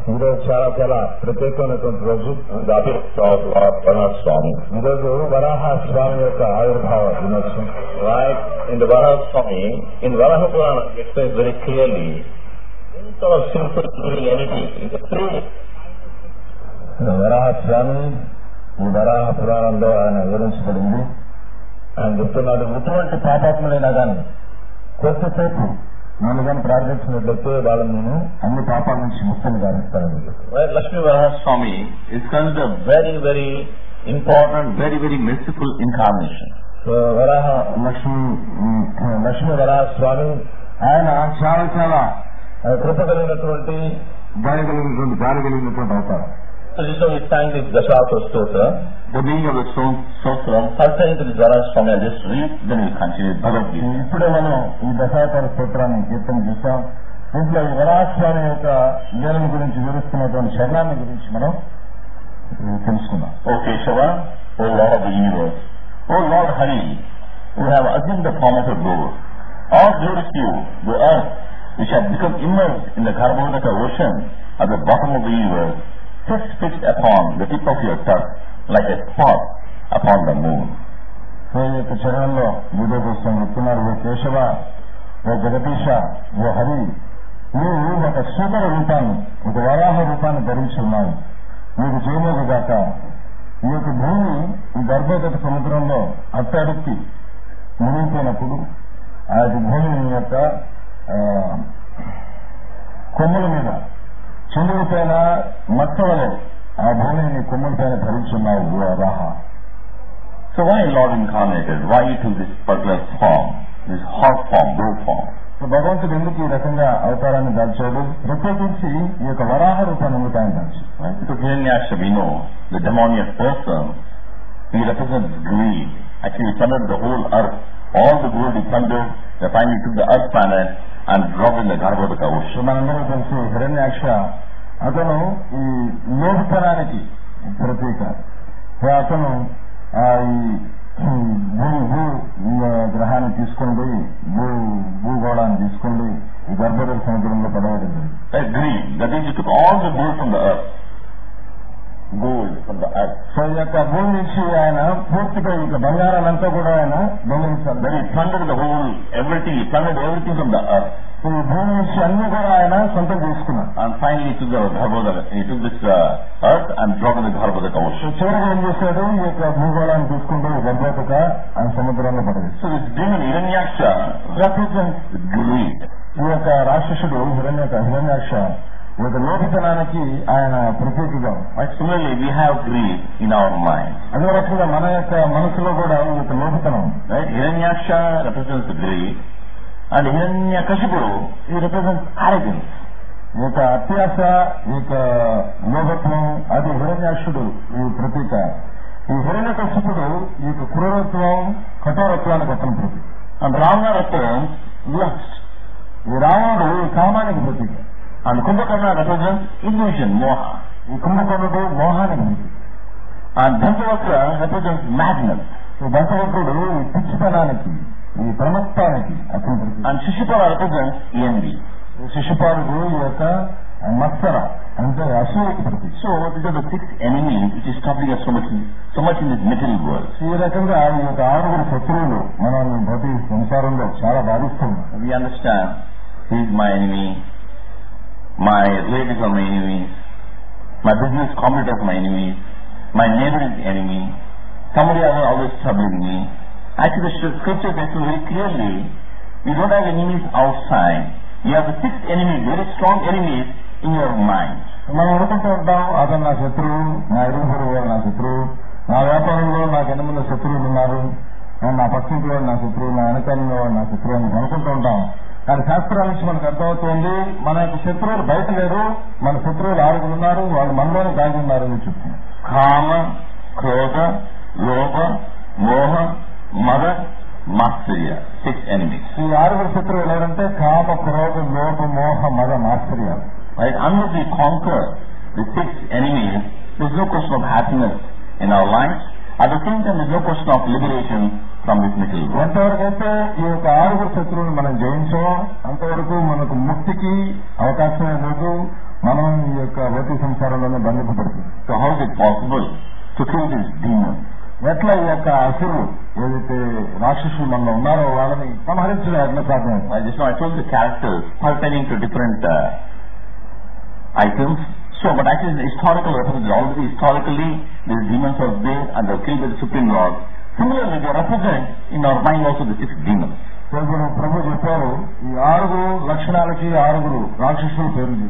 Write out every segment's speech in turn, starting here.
ఈరోజు చాలా చాలా ప్రత్యేకమైనటువంటి రోజు the appearance of Lord Varaha Swami. ఈరోజు వరాహ స్వామి యొక్క ఆవిర్భావ దినోత్సవం Like in the Varaha Swami, in Varaha Purana, it explains very clearly, instead of simple doing anything, it's a free. వరాహ స్వామి ఈ వరాహ పురాణంలో ఆయన వివరించబడింది ఆయన చెప్తున్నాడు ఎటువంటి పాపాత్ములైనా కానీ కొద్దిసేపు నన్ను కానీ ప్రార్థించినట్లయితే వాళ్ళని నేను అన్ని పాపాల నుంచి ముక్తిని గావిస్తానని చెప్పాడు. Well, Lakshmi Varaha Swami is considered a very, very important, very, very merciful incarnation. So Varaha Lakshmi um, Lakshmi Varaha Swamy ఆయన చాలా చాలా ఆ, కృప కలిగినటువంటి దారి కలిగినటువంటి దారి కలిగినటువంటి అవతారం So this is how we sang this Dashata Stotra. The meaning of the so- Stotra, first time to the Varaha Swami, I just read, then we continue with Bhagavad Gita. ఇప్పుడే మనం ఈ దశావతార స్తోత్రాన్ని కీర్తన చూసాం దీంట్లో ఈ వరాహస్వామి యొక్క లీలను గురించి వివరిస్తున్నటువంటి శరణాన్ని గురించి మనం ఉమ్, తెలుసుకుందాం O Keshava, O Lord of the universe, O Lord Hari, who have assumed the form of a bull, all glory to you, the earth, which had become immersed in the Garbhodaka ocean at the bottom of the universe, sits fixed upon the tip of your tongue like a spot upon the moon. So ఈ యొక్క చరణంలో video కోసం చెప్తున్నారు ఓ కేశవ ఓ జగదీశ ఓ హరి నీవు ఒక సూపర రూపాన్ని ఒక వరాహ రూపాన్ని ధరించి ఉన్నావు నీకు చేయమోగుగాక ఈ యొక్క భూమి ఈ గర్భోదక సముద్రంలో అట్టడుక్కి మునిగిపోయినప్పుడు ఆ యొక్క భూమి నీ యొక్క ఆ, కొమ్ముల మీద చంద్రుడి పైన మచ్చ వలె ఆ భూమిని నీ కొమ్ముల పైన ధరించున్నావు ఓ Varaha So why Lord incarnated? Why he took this particular form, this hot form, bull form? So భగవంతుడు ఎందుకు ఈ రకంగా అవతారాన్ని దాల్చాడు ప్రత్యేకించి ఈ యొక్క వరాహ రూపాన్ని ఎందుకు ఆయన దాల్చాడు Right? Because Hiranyaksha, we know, the demoniac person, he represents greed. Actually, he plundered the whole earth. All the gold he plundered, they finally took the earth planet and dropped in the Garbhodaka so ocean. మనందరం తెలుసు హిరణ్యాక్ష అతను ఈ లోహతనానికి ప్రతీక so అతను ఆ ఈ భూ భూ గ్రహాన్ని తీసుకొని పోయి భూ భూగోళాన్ని తీసుకొని పోయి ఈ గర్భోదక సముద్రంలో పడవేయడం That greed. That means he took all the gold from the earth. Gold from the earth. So ఈ యొక్క భూమి నుంచి ఆయన పూర్తిగా ఇక బంగారాలంతా కూడా ఆయన దొంగిలించాలి Then he plundered the whole, everything, he plundered everything from the earth. So ఈ భూమి నుంచి అన్ని కూడా ఆయన సొంతం చేసుకున్నారు And finally he took the Garbhodaka, he took this uh, earth and dropped in the Garbhodaka so ocean. చివరిగా ఏం చేశాడు ఈ యొక్క భూగోళాన్ని తీసుకుంటూ గర్భోతక ఆయన సముద్రంలో పడేది So this demon Hiranyaksha represents greed. ఈ యొక్క రాక్షసుడు హిరణ్య హిరణ్యాక్ష ఈ యొక్క లోపితనానికి ఆయన ప్రతీకగా Right? Similarly, we have greed in our mind. అదే రకంగా మన యొక్క మనసులో కూడా ఈ యొక్క లోపితనం Right? Hiranyaksha represents greed and Hiranyakashipu he represents arrogance. ఈ యొక్క అత్యాస ఈ యొక్క లోభత్వం అది హిరణ్యాక్షుడు ఈ ప్రతీక ఈ హిరణ్య కశిపుడు ఈ యొక్క క్రూరత్వం కఠోరత్వానికి అతను ప్రతీక And Ravana represents lust. ఈ రావణుడు ఈ కామానికి ప్రతీక And Kumbhakarna represents illusion, moha. ఈ కుంభకోణుడు మోహానికి ప్రతీక And Dantavakra represents madness. ఈ దశవక్రుడు ఈ పిచ్చితనానికి ఈ ప్రమత్తానికి అతను ప్రతీక And Shishupala represents envy. ఈ శిశుపాలుడు ఈ యొక్క మత్సర అంటే అసూయకి ప్రతీక So these are the six enemies which is troubling us so much, in, so much in this material world. ఈ రకంగా ఈ యొక్క ఆరుగురు శత్రువులు మనల్ని భౌతిక సంసారంలో చాలా బాధిస్తున్నారు We understand he is my enemy, my relatives are my enemies, my business competitors are my enemies, my neighbor is the enemy, somebody else is always troubling me. Actually, the scripture says very clearly, we don't have enemies outside. You have the six enemies, very strong enemies in your mind. మనం అనుకుంటూ ఉంటాం అతను నా శత్రువు నా ఇరుగు పొరుగు వాడు నా శత్రువు నా వ్యాపారంలో నాకు ఎన్ని మంది శత్రువులు ఉన్నారు నా పక్కింటి వాడు నా శత్రువు నా వెనకాలంలో వాడు నా శత్రువు అని అనుకుంటూ ఉంటాం కానీ శాస్త్రాల నుంచి మనకు అర్థమవుతుంది మన యొక్క శత్రువులు బయట లేరు మన శత్రువులు ఆరుగురు ఉన్నారు వాళ్ళు మనలోనే దాగి ఉన్నారు అని చెప్తున్నారు Kama, Krodha, Lobha, Moha, Mada, Matsarya. Six enemies. ఈ ఆరుగురు శత్రువులు ఎవరంటే కామ క్రోధ లోప మోహ మద మాత్సర్యాలు Right? Unless we conquer the six enemies, there's no question of happiness in our lives. At the same time, there's no question of liberation from this material world. ఎంతవరకైతే ఈ యొక్క ఆరుగురు శత్రువులు మనం జయించామో అంతవరకు మనకు ముక్తికి అవకాశమే లేదు మనం ఈ యొక్క భౌతిక సంసారంలోనే బంధింపబడుతుంది So how is it possible to kill these demons? ఎట్లా ఈ యొక్క అసురు ఏదైతే రాక్షసులు మనలో ఉన్నారో వాళ్ళని సంహరించడం ఎట్లా సాధ్యం I just now I told the characters pertaining to different uh, items. So, but actually the historical reference, already historically these demons are there and they are killed by the Supreme Lord. Similarly, they represent in our mind also the six demons. So ఇప్పుడు ప్రభు చెప్పారు ఈ ఆరుగురు లక్షణాలకి ఆరుగురు రాక్షసులు పేరుంది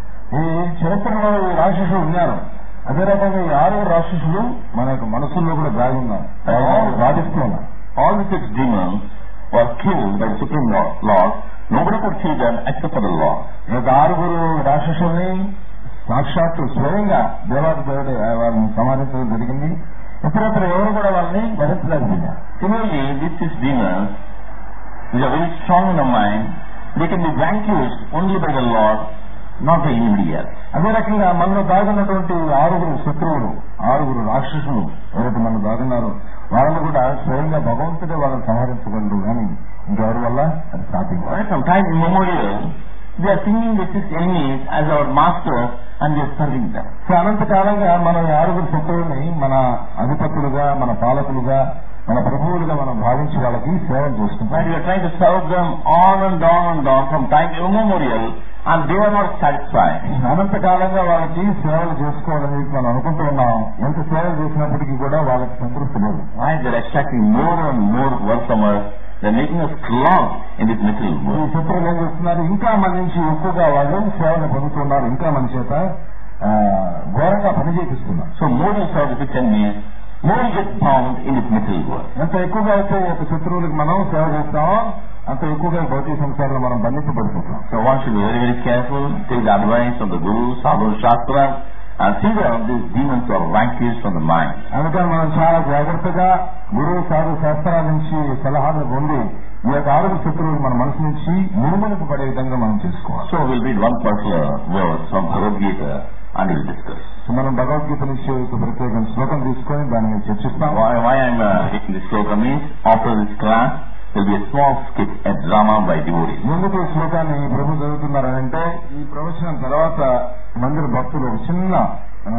ఈ చరిత్రలో ఈ రాక్షసులు ఉన్నారు అదే రకంగా ఈ ఆరుగురు రాక్షసులు మన యొక్క మనసుల్లో కూడా దాగి ఉన్నారు వాళ్ళు బాధిస్తూ ఉన్నారు All the six demons were killed by the Supreme Lord. Lord. Nobody could kill them except for the Lord. ఈ యొక్క ఆరుగురు రాక్షసుల్ని సాక్షాత్తు స్వయంగా దేవాది దేవుడే వారిని సంహరించడం జరిగింది ఇతరత్ర ఎవరు కూడా వాళ్ళని భరించలేకపోయినారు Similarly, these six demons, which are very strong in the mind, they can be vanquished only by the Lord, not by anybody else. అదే రకంగా మనలో దాగున్నటువంటి ఆరుగురు శత్రువులు ఆరుగురు రాక్షసులు ఎవరైతే మనలో దాగున్నారో వాళ్ళని కూడా స్వయంగా భగవంతుడే వాళ్ళని సంహరించగలరు కానీ ఇంకెవరి వల్ల అది సాధ్యం కాదు. Right from time immemorial, they are thinking the six enemies as our masters and they are serving them. So అనంతకాలంగా మనం ఈ ఆరుగురు శత్రువుల్ని మన అధిపతులుగా మన పాలకులుగా మన ప్రభువులుగా మనం భావించి వాళ్ళకి సేవలు చేస్తుంటాం Right? We are trying to serve them on and on and on from time immemorial and they are not satisfied. అనంతకాలంగా వాళ్ళకి సేవలు చేసుకోవాలని చెప్పి మనం అనుకుంటూ ఉన్నాం ఎంత సేవలు చేసినప్పటికీ కూడా వాళ్ళకి సంతృప్తి లేదు Why? They are extracting more and more work from us. They are making us clogged in this material ఈ world. శత్రువులు ఏం చేస్తున్నారు ఇంకా మన నుంచి ఎక్కువగా వాళ్ళు సేవలు పొందుతున్నారు ఇంకా మన చేత ఆ, ఘోరంగా పని చేపిస్తున్నారు So more you serve the six enemies, more you get bound in this material world. ఎంత ఎక్కువగా అయితే ఈ యొక్క శత్రువులకు మనం సేవ చేస్తామో అంత ఎక్కువగా ఈ భౌతిక సంసారంలో మనం బంధించబడిపోతాం So one should be very, very careful, take the advice of the Guru, Sadhu, Shastra, and see that these demons are vanquished from the mind. అందుకని మనం చాలా జాగ్రత్తగా గురువు సాధు శాస్త్రాల నుంచి సలహాలు పొంది ఈ యొక్క ఆరోగ్య శత్రువులు మన మనసు నుంచి నిర్మూలింప పడే విధంగా మనం చేసుకోవాలి So we'll read one particular verse from Bhagavad Gita and we'll discuss. So మనం భగవద్గీత నుంచి ఒక ప్రత్యేక శ్లోకం తీసుకొని దాని మీద చర్చిస్తాం Why, why I'm uh, taking this sloka means after this class there will be a small skit, a drama by devotees. ఎందుకు ఈ శ్లోకాన్ని ప్రభు చదువుతున్నారంటే ఈ ప్రవచనం తర్వాత మందిర భక్తులు ఒక చిన్న ఆ,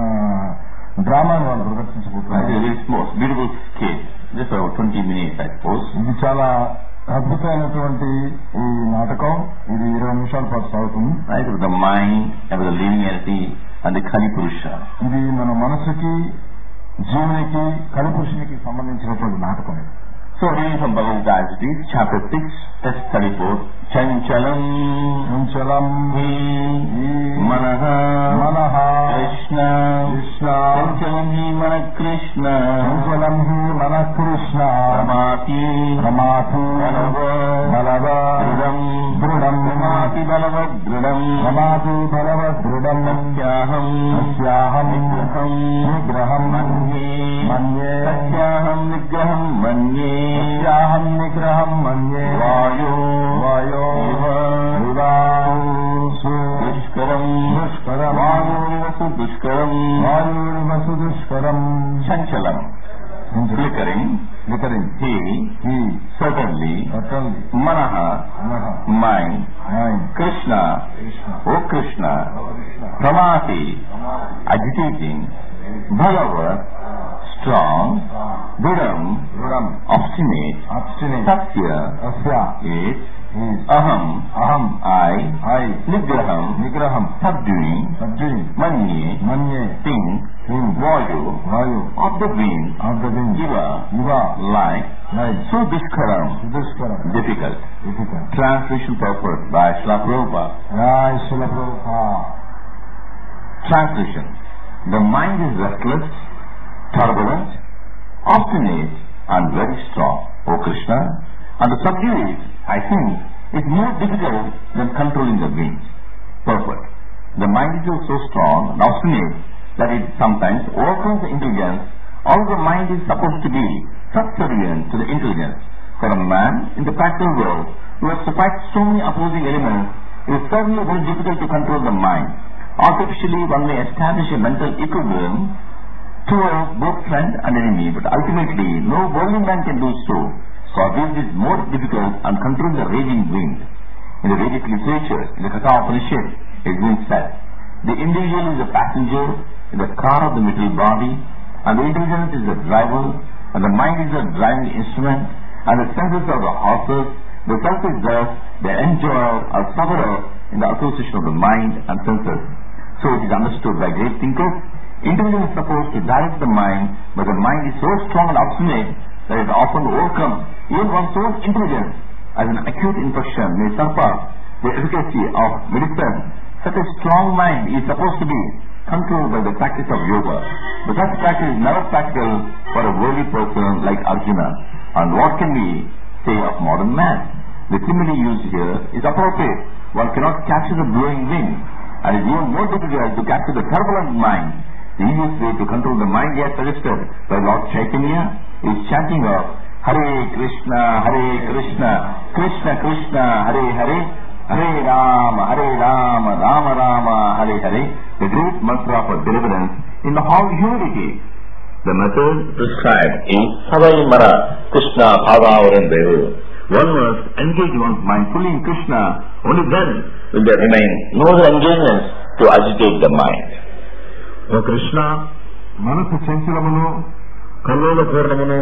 డ్రామాని వాళ్ళు It's a ప్రదర్శించబోతున్నారు very small, beautiful skit, just about 20 minutes I suppose. ఇది చాలా అద్భుతమైనటువంటి ఈ నాటకం ఇది ఇరవై నిమిషాల పాటు సాగుతుంది Right, with the mind, and with the living entity, and the Kali Purusha. ఇది మన మనసుకి జీవునికి కలిపురుషునికి సంబంధించినటువంటి నాటకం ఇది So reading from Bhagavad Gita, chapter 6, text 34, Chanchalam Chalam hi manaha మనః Krishna Krishna Chanchalam hi mana Krishna Chalam హి మన Krishna Ramati రమాతి Balava బలవ Dridam దృఢం Ramati Balava Dridam రమాతి బలవ దృఢం Satyaham అస్యాహం Nigraham నిగ్రహం Manye మన్యే Satyaham Nigraham Manye అస్యాహం నిగ్రహం మన్యే Vayu వాయో Iva దివాసు Dushkaram దుష్కరం Vayu Dushkaram వాయుర్వసు దుష్కరం Chanchalam Flickering వికరింగ్ He ఈ certainly అటల్ Manaha మనః Mind mind Krishna Krishna O Krishna Pramati Agitating Bhagavat Strong Dudam దృఢం Obstinate అబ్స్టినేట్ Satya అస్య is ఈ Aham అహం I ఐ Nigraham నిగ్రహం Subduing సబ్జీ Manye మన్యే Think హిమ్ Vayu వాయు of the wind of the wind Iva ఇవ like లైట్ so Dushkaram దుష్కరం difficult difficult Translation purport by Srila Prabhupada రాయ్ Srila Prabhupada Translation The mind is restless, turbulent, obstinate and very strong, O Krishna. And to subdue it, I think, is more difficult than controlling the wind. Purport. The mind is so strong and obstinate that it sometimes overcomes the intelligence, although the mind is supposed to be subservient to the intelligence. For a man in the practical world who has to fight so many opposing elements, it is certainly very difficult to control the mind. Artificially, one may establish a mental equilibrium towards both friend and enemy, but ultimately no worldly man can do so. For this is more difficult and controlling the raging wind. In the Vedic literature, in the Katha Upanishad, it has been said, The individual is a passenger in the car of the material body, and the intelligence is the driver, and the mind is the driving instrument, and the senses are the horses. The self is thus the enjoyer or sufferer in the association of the mind and senses. So it is understood by great thinkers. Individual is supposed to direct the mind, but the mind is so strong and obstinate that it often overcomes even one's own intelligence as an acute infection may surpass the efficacy of medicine. Such a strong mind is supposed to be controlled by the practice of yoga. But such practice is never practical for a worldly person like Arjuna. And what can we say of modern man? The simile used here is appropriate. One cannot capture the blowing wind, and it is even more difficult to capture the turbulent mind. The easiest way to control the mind as suggested by Lord Chaitanya is chanting of Hare Krishna, Hare Krishna, Krishna Krishna, Hare Hare, Hare Rama, Hare Rama, Rama Rama, Hare Hare, the great mantra for deliverance in the whole humanity. The method prescribed is Savai Mara, Krishna Bhavavarandevu. One must engage one's mind fully in Krishna, only then will there remain no other engagements to agitate the mind. ఓ కృష్ణ మనసు చంచలమును కల్లోల పూర్ణమును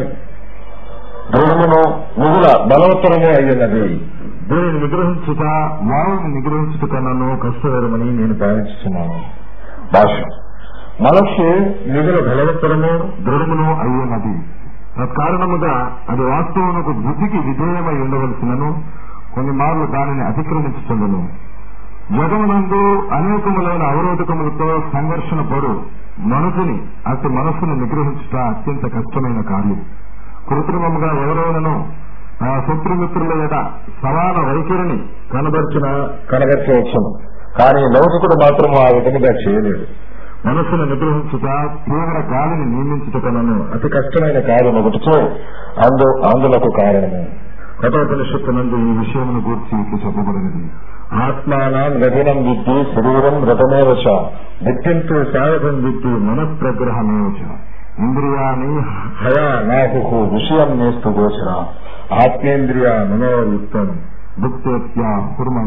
దృఢమును మిగుల బలవత్తరము అయ్యున్నది దీనిని నిగ్రహించుట మానవుని నిగ్రహించుట కన్నాను కష్టకరమని నేను భావించుతున్నాను భాష మనస్సు మిగుల బలవత్తరము దృఢమును అయ్యున్నది తత్కారణముగా అది వాస్తవమునకు బుద్ధికి విధేయమై ఉండవలసినను కొన్ని మార్లు దానిని అతిక్రమించుతుండను జగమునందు అనేకములైన అవరోధకములతో సంఘర్షణ పడు మనసుని అటు మనస్సును నిగ్రహించుట అత్యంత కష్టమైన కార్యం కృత్రిమముగా ఎవరైనను ఆ శత్రుమిత్రుల ఎడ సమాన వైఖరిని కనబర్చిన కనబర్చవచ్చును కానీ లౌకికుడు మాత్రం ఆ విధముగా చేయలేడు మనస్సును నిగ్రహించుట తీవ్ర గాలిని నియమించుట కనను అతి కష్టమైన కార్యం ఒకటితో అందు అందులకు కారణము కఠోపనిషత్తునందు ఈ విషయమును గూర్చి ఇట్లు చెప్పబడినది ఆత్మానం రథనం విద్ది శరీరం రథమేవచ నిత్యంతో సాయధం విద్ది మనఃప్రగ్రహమేవచ ఇంద్రియాని హయా నాహు విషయం నేస్తు గోచర ఆత్మేంద్రియ మనోయుక్తం భుక్తేత్య కుర్మ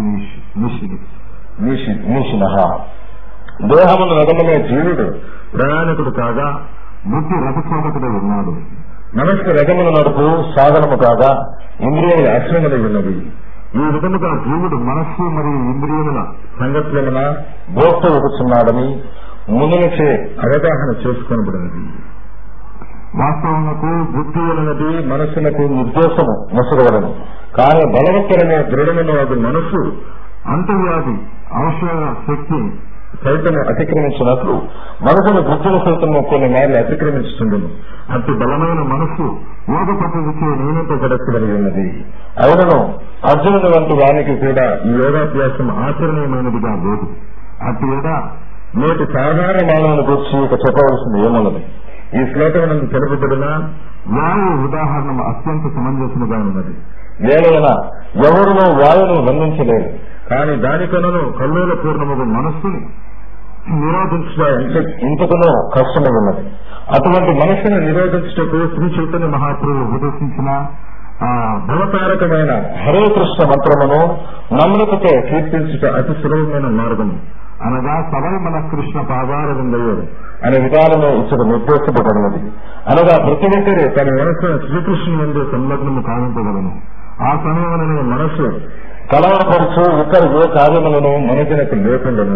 నీషిన దేహమును రథమునే జీవుడు ప్రయాణికుడు కాగా బుద్ధి రథచోదకుడై ఉన్నాడు మనస్సు రథమును నడుపు సాధనము కాగా ఇంద్రియములు ఆశ్రమలై ఉన్నవి ఈ విధముగా జీవుడు మనస్సు మరియు ఇంద్రియముల సంగతులమున భోక్త ఒకచున్నాడని ముందునచే అవగాహన చేసుకొనబడినది వాస్తవమునకు బుద్ధి ఉన్నది మనస్సునకు నిర్దేశము మొసగవలను కానీ బలవత్తరమే దృఢమైన అది మనస్సు అంతర్వ్యాధి ఔషధ శక్తి సైతము అతిక్రమించినట్లు మనసును బుద్ధిని సైతము కొన్ని మార్లు అతిక్రమించుతుండను అతి బలమైన మనస్సు యోగ పద్ధతిచే నియమింపబడచ్చబడి ఉన్నది అయినను అర్జునుని వంటి వానికి కూడా ఈ యోగాభ్యాసం ఆచరణీయమైనదిగా లేదు అటు ఎడ నేటి సాధారణ మానవుని గురించి ఇక చెప్పవలసింది ఏమున్నది ఈ శ్లోకమునందు తెలుపబడిన వాయు ఉదాహరణ అత్యంత సమంజసముగా ఉన్నది ఏదైనా ఎవరునూ వాయువును బంధించలేరు కానీ దానికనను కల్లోల పూర్ణముగు మనస్సుని నిరోధించడం ఇంతకునూ కష్టమై ఉన్నది అటువంటి మనస్సును నిరోధించటకు శ్రీ చైతన్య మహాప్రభు ఉపదేశించిన ఆ భవతారకమైన హరే కృష్ణ మంత్రమును నమ్రతతో కీర్తించుట అతి సులభమైన మార్గము అనగా సవై మన కృష్ణ పాదారవిందయ్యడు అనే విధానము ఇక్కడ నిర్దేశింపబడినది అనగా ప్రతి ఒక్కరూ తన మనస్సును శ్రీకృష్ణుని ఎందు సంలగ్నము కావించగలను ఆ సమయంలో మనస్సు కలవరపరుచు ఇతర ఏ కార్యములను మనసునకు లేకుండాను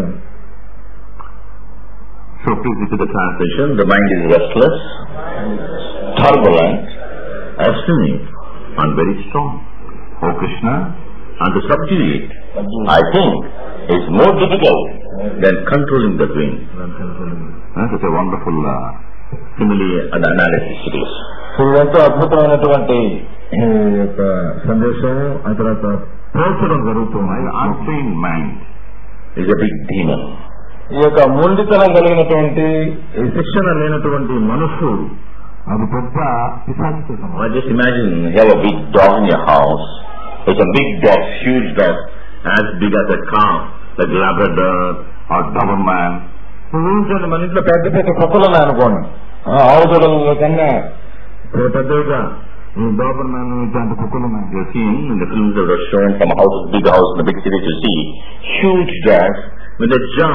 So please look at the translation. The mind is restless, turbulent, obstinate, and very strong. O Krishna, and to subdue it, I think, is more difficult than controlling the wind. Huh? That's a wonderful uh, simile and analysis it is. So ఎంతో అద్భుతమైనటువంటి ఈ యొక్క సందేశం ఆ తర్వాత పోల్చడం జరుగుతుంది An untrained mind is a big demon. ఈ యొక్క మొండితనం కలిగినటువంటి ఈ శిక్షణ లేనటువంటి మనస్సు అది పెద్ద పిశాచితో సమానం. Well, just imagine you have a big dog in your house. It's a big dog, huge dog, as big as a cow, like Labrador or Doberman. ఇప్పుడు ఊహించండి మన ఇంట్లో పెద్ద పెద్ద కుక్కలు ఉన్నాయి అనుకోండి ఆ, ఆవు దొడల కన్నా ఇప్పుడు పెద్దగా ఈ డోబర్ మ్యాన్ ఇట్లాంటి కుక్కలు ఉన్నాయి You've seen in the films that are shown from houses, big house in the big cities, you see huge dogs. When they jump,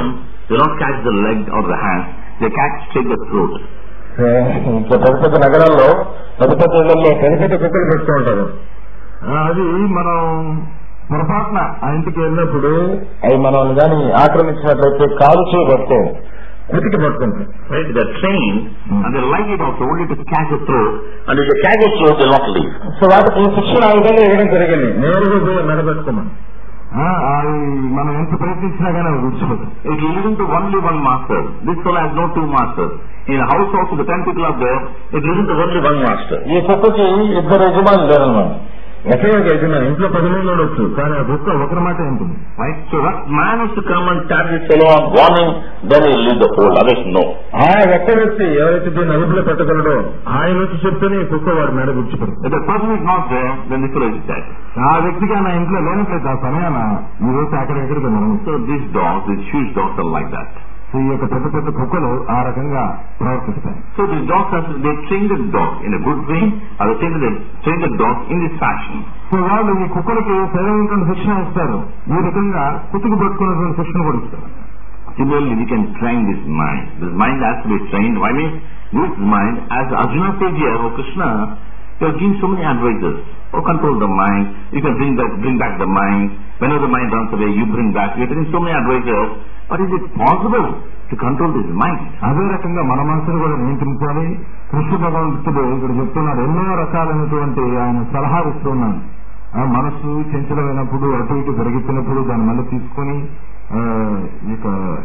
They don't catch the leg or the hand. They catch take the throat. So ఇంకా పెద్ద పెద్ద నగరాల్లో పెద్ద పెద్ద ఇళ్లలో పెద్ద పెద్ద కుక్కలు పెడుతూ ఉంటారు ఆ, అది మనం పొరపాటున ఆ ఇంటికి వెళ్ళినప్పుడు అవి మనల్ని కానీ ఆక్రమించినట్లయితే కాలు చేయి పట్టుకో కుతికి పట్టుకుంటాం Right? They're trained and they like it also only to catch the throat. And if they catch the throat, they'll not leave. So వాటికి ఈ శిక్షణ ఆ విధంగా ఇవ్వడం జరిగింది నేరుగా పోయి మెడబెట్టుకోమని అది మనం ఎంత ప్రయత్నించినా కానీ అది విడిచిపోతుంది It will listen to only one master. This fellow has no two masters. In a house also, the ten people are there. It listens to only one master. ఈ కుక్కకి ఇద్దరు యజమానులు లేరన్నమాట ఒకే ఒక యజమాని ఇంట్లో పది మంది ఉండొచ్చు కానీ ఆ కుక్క ఒకరి మాట ఉంటుంది Right? So that man has to come and tap this fellow on warning, then he'll leave the fold. Others no. ఆ ఒక్క వ్యక్తి ఎవరైతే దీన్ని అదుపులో పెట్టగలడో ఆయన వచ్చి చెప్తేనే ఈ కుక్క వాడి మెడ విడిచిపెడుతుంది If the person is not there, then the fellow is dead. ఆ వ్యక్తికి నా ఇంట్లో లేనట్లేదు ఆ సమయాన ఈ రోజు అక్కడెక్కడికి మనం So these dogs, these huge dogs are like that. ఈ యొక్క పెద్ద పెద్ద కుక్కలు ఆ రకంగా ప్రవర్తిస్తాయి So these dogs have to, they train the dog in a good way, or they train the, train the dog in this fashion. So వాళ్ళు ఈ కుక్కలకి సరైనటువంటి శిక్షణ ఇస్తారు ఈ రకంగా కుతుకు పట్టుకున్నటువంటి శిక్షణ కూడా ఇస్తారు Similarly, we can train this mind. This mind has to be trained. Why means this mind, as Arjuna said here, oh Krishna, you are giving so many advices. Oh, control the mind. You can bring back, bring back the mind. Whenever the mind runs away, you bring back. You are giving so many advices. But is it possible to control this mind? అదే రకంగా మన మనసును కూడా నియంత్రించాలి కృష్ణ భగవంతుడు ఇక్కడ చెప్తున్నాడు ఎన్నో రకాలైనటువంటి ఆయన సలహాలు ఇస్తున్నాడు ఆ మనస్సు చంచలమైనప్పుడు అటు ఇటు పెరుగుతున్నప్పుడు దాన్ని మళ్ళీ తీసుకొని ఆ, ఇక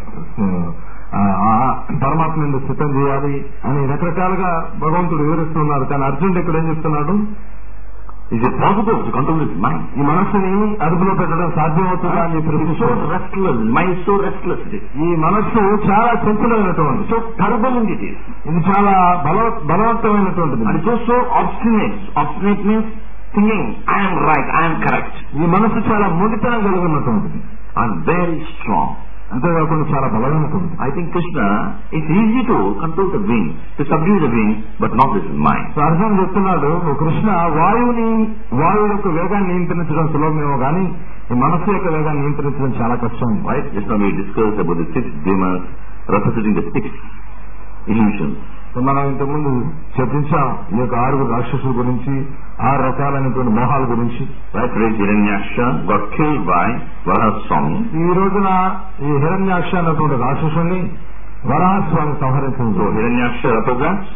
ఆ, ఆ, పరమాత్మ మీద సిద్ధం చేయాలి అని రకరకాలుగా భగవంతుడు వివరిస్తున్నారు కానీ అర్జునుడు ఇక్కడ ఏం చెప్తున్నాడు Is it possible to control this mind? ఈ మనస్సుని అదుపులో పెట్టడం సాధ్యమవుతుందా అని It's so ప్రశ్నిస్తున్నాడు restless. The mind is so restless. It is. ఈ మనస్సు చాలా చంచలమైనటువంటి So turbulent it is. ఇది చాలా బల బలవంతమైనటువంటిది And it's also obstinate. Obstinate means thinking, I am right, I am correct. ఈ మనసు చాలా మొండితనం కలిగి ఉన్నటువంటిది And very strong. అంతేకాకుండా చాలా బలమైనటువంటిది I think Krishna, it's easy to control the wind, to subdue the wind, but not this mind. So Arjun చెప్తున్నాడు "ఓ కృష్ణ వాయువుని వాయువు యొక్క వేగాన్ని నియంత్రించడం సులభమేమో కానీ ఈ మనస్సు యొక్క వేగాన్ని నియంత్రించడం చాలా కష్టం Right? Just now we discussed about the six demons representing the six illusions. So మనం ఇంతకుముందు చర్చించాం ఈ యొక్క ఆరుగురు రాక్షసుల గురించి ఆరు రకాలైనటువంటి మోహాల గురించి Right? Today Hiranyaksha got killed by Varahaswami. ఈ రోజున ఈ హిరణ్యాక్ష అన్నటువంటి రాక్షసుని Varahaswamy సంహరించింది So Hiranyaksha represents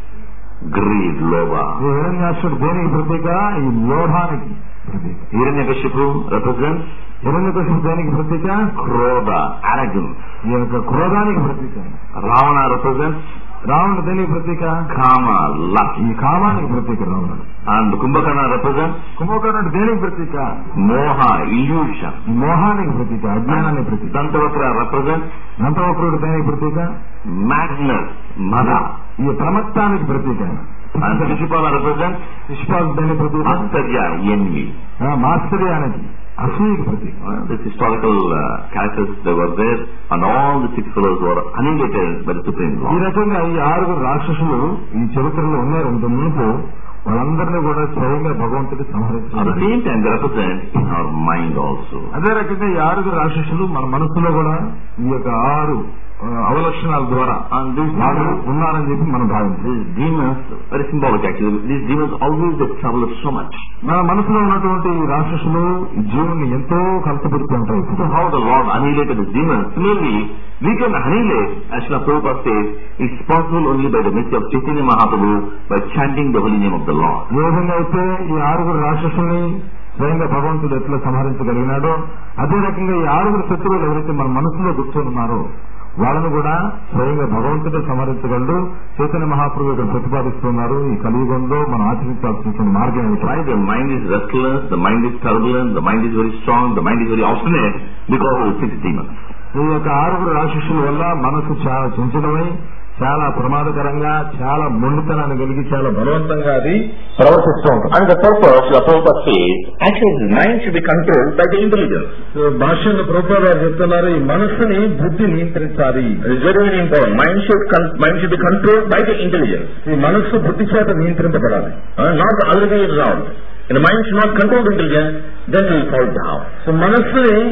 greed, ఈ lova. హిరణ్యాక్షుడు దేనికి ప్రతీక ఈ లోభానికి ప్రతీక Hiranyakashipu represents హిరణ్యకశిపు దేనికి ప్రతీక krodha, arrogance. ఈ యొక్క క్రోధానికి ప్రతీక Ravana represents రావణుడు దేనికి ప్రతీక kama, lust. ఈ కామానికి ప్రతీక రావణుడు And Kumbhakarna represents కుంభకర్ణుడు దేనికి ప్రతీక moha, illusion. ఈ మోహానికి ప్రతీక అజ్ఞానానికి ప్రతీక Dantavakra represents నంతవక్రుడు దేనికి ప్రతీక madness, mada. ఈ ప్రమత్తానికి ప్రతీక And Shishupala represents పుష్పాలు దేనికి ప్రతీక Astarya, envy. ఆ, మాత్సర్యానికి అసూయకి ప్రతీక Uh, These historical uh, characters, they were there, and all the six fellows were annihilated by the Supreme ఈ Lord. రకంగా ఈ ఆరుగురు రాక్షసులు ఈ చరిత్రలో ఉన్నారు ఇంత మునుపు వాళ్ళందరినీ కూడా స్వయంగా భగవంతుడి At the సంహరించారు same time, they represent our mind also. అదే రకంగా ఈ ఆరుగురు రాక్షసులు మన మనసులో కూడా ఈ యొక్క ఆరు ఆ, అవలక్షణాల ద్వారా And these వాళ్ళు demons, ఉన్నారని చెప్పి మనం భావించాలి these demons, very symbolic actually, these demons always they trouble us so much. మన మనసులో ఉన్నటువంటి ఈ రాక్షసులు ఈ జీవుని ఎంతో కలతపెడుతూ ఉంటాయి So how the Lord annihilated the demons? Similarly, we can annihilate, as Srila Prabhupada says, it's possible only by the mercy of Chaitanya Mahaprabhu, by chanting the holy name of the Lord. ఏ విధంగా అయితే ఈ ఆరుగురు రాక్షసుల్ని స్వయంగా భగవంతుడు ఎట్లా సంహరించగలిగినాడో అదే రకంగా ఈ ఆరుగురు శత్రువులు ఎవరైతే మన మనసులో కూర్చొని ఉన్నారో వాళ్ళని కూడా స్వయంగా భగవంతుడే సంహరించగలడు చైతన్య మహాప్రభు ఇక్కడ ప్రతిపాదిస్తున్నారు ఈ కలియుగంలో మనం ఆచరించాల్సినటువంటి మార్గం ఏమిటి Why the mind is restless, the mind is turbulent, the mind is very strong, the mind is very obstinate because of the six demons. ఈ యొక్క ఆరుగురు రాక్షసుల వల్ల మనసు చాలా చంచలమై చాలా ప్రమాదకరంగా చాలా మొండితనాన్ని కలిగి చాలా బలవంతంగా అది ప్రవర్తిస్తూ ఉంటుంది And the purpose, Srila Prabhupada says, actually the mind should be controlled by the intelligence. భాష్యంలో ప్రభుత్వ గారు చెప్తున్నారు ఈ మనస్సుని బుద్ధి నియంత్రించాలి It is very, very important. Mind should, con- mind should be controlled by the intelligence. ఈ మనస్సు బుద్ధి చేత నియంత్రించబడాలి Uh, not the other way around. If the mind should not control the intelligence, then it will fall down. So మనస్సుని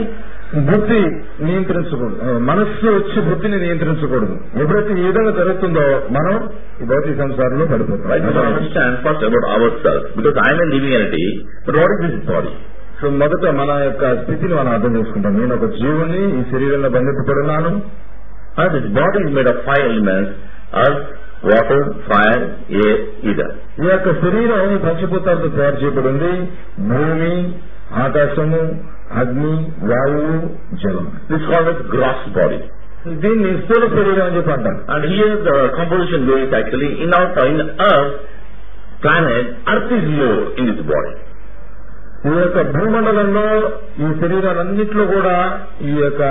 బుద్ధి నియంత్రించకూడదు ఆ, మనస్సు వచ్చి బుద్ధిని నియంత్రించకూడదు ఎప్పుడైతే ఈ విధంగా జరుగుతుందో మనం ఈ భౌతిక సంసారంలో Right? We పడిపోతాం don't understand first about ourselves because I am a living entity, but what is this body? So మొదట మన యొక్క స్థితిని మనం అర్థం చేసుకుంటాం నేను ఒక జీవుని ఈ శరీరంలో బంధింపబడినాను Uh, this body is made of five elements: earth, water, fire, air, ether. ఈ యొక్క శరీరం ఈ పంచభూతాలతో తయారు చేయబడింది భూమి ఆకాశము అగ్ని వాయువు జలం This is called as gross body. దీన్ని స్థూల శరీరం అని చెప్పి అంటారు And here the composition goes actually in our in Earth planet, Earth is more in this body. ఈ యొక్క భూమండలంలో ఈ శరీరాలన్నింటిలో కూడా ఈ యొక్క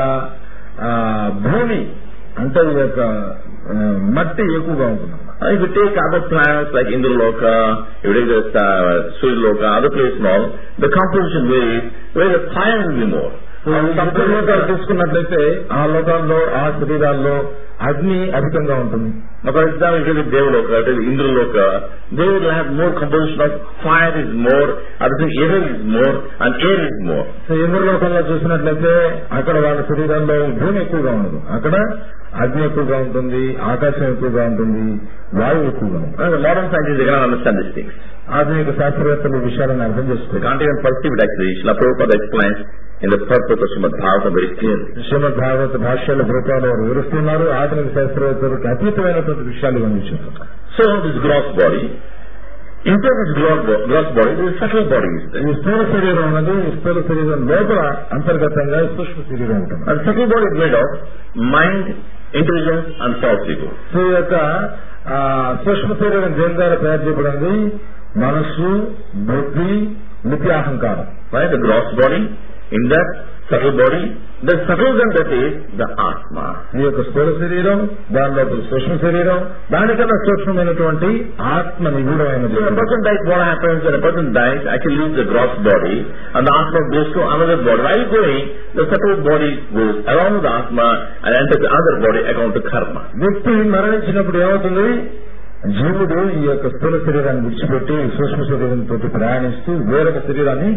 ఆ, భూమి అంటే ఈ యొక్క ఆ, మట్టి ఎక్కువగా ఉంటుంది Uh, if you take other planets like Indraloka, if you take this uh, Suryaloka, other places and all, the composition varies where the fire will be more. సప్త లోకాలు తీసుకున్నట్లయితే ఆ లోకాల్లో ఆ శరీరాల్లో అగ్ని అధికంగా ఉంటుంది Now, for example, if you take Devaloka, if you take Indraloka, they will have more composition of fire is more, other thing air is more, and air is more. So Indra లోకంలో చూసినట్లయితే అక్కడ వాళ్ళ శరీరాల్లో భూమి ఎక్కువగా ఉండదు అక్కడ అగ్ని ఎక్కువగా ఉంటుంది ఆకాశం ఎక్కువగా ఉంటుంది వాయువు ఎక్కువగా ఉంటుంది And the modern scientists, they cannot understand these things. ఆధునిక శాస్త్రవేత్తలు ఈ విషయాలను అర్థం They చేసుకోవాలి can't even perceive it actually. Srila Prabhupada explains in the purpose of Srimad Bhagavatam very clearly. శ్రీమద్ భాగవత భాష్యాల రూపాలు వారు వివరిస్తున్నారు ఆధునిక శాస్త్రవేత్తలకు అతీతమైనటువంటి విషయాలు అందించారు So, this gross body, inside this gross, bo- gross body, there is subtle body is there. ఈ స్థూల శరీరం ఉన్నది ఈ స్థూల శరీరం లోపల అంతర్గతంగా సూక్ష్మ శరీరం ఉంటుంది And subtle body is made of mind, intelligence, and false ego. So ఈ యొక్క ఆ, సూక్ష్మ శరీరం దేని ద్వారా తయారు చేయబడింది మనస్సు బుద్ధి నిత్యాహంకారం Right? The gross body, in that subtle body, the subtle one that is the Atma. ఈ యొక్క స్థూల శరీరం దాని లోపల సూక్ష్మ శరీరం దానికన్నా సూక్ష్మమైనటువంటి ఆత్మ నిగూఢమైనది So when a person dies, what happens when a person dies, actually leaves the gross body and the Atma goes to another body. While going, the subtle body goes along with the Atma and enters the other body according to karma. వ్యక్తి మరణించినప్పుడు ఏమవుతుంది జీవుడు ఈ యొక్క స్థూల శరీరాన్ని విడిచిపెట్టి సూక్ష్మ శరీరంతో ప్రయాణిస్తూ వేరొక శరీరాన్ని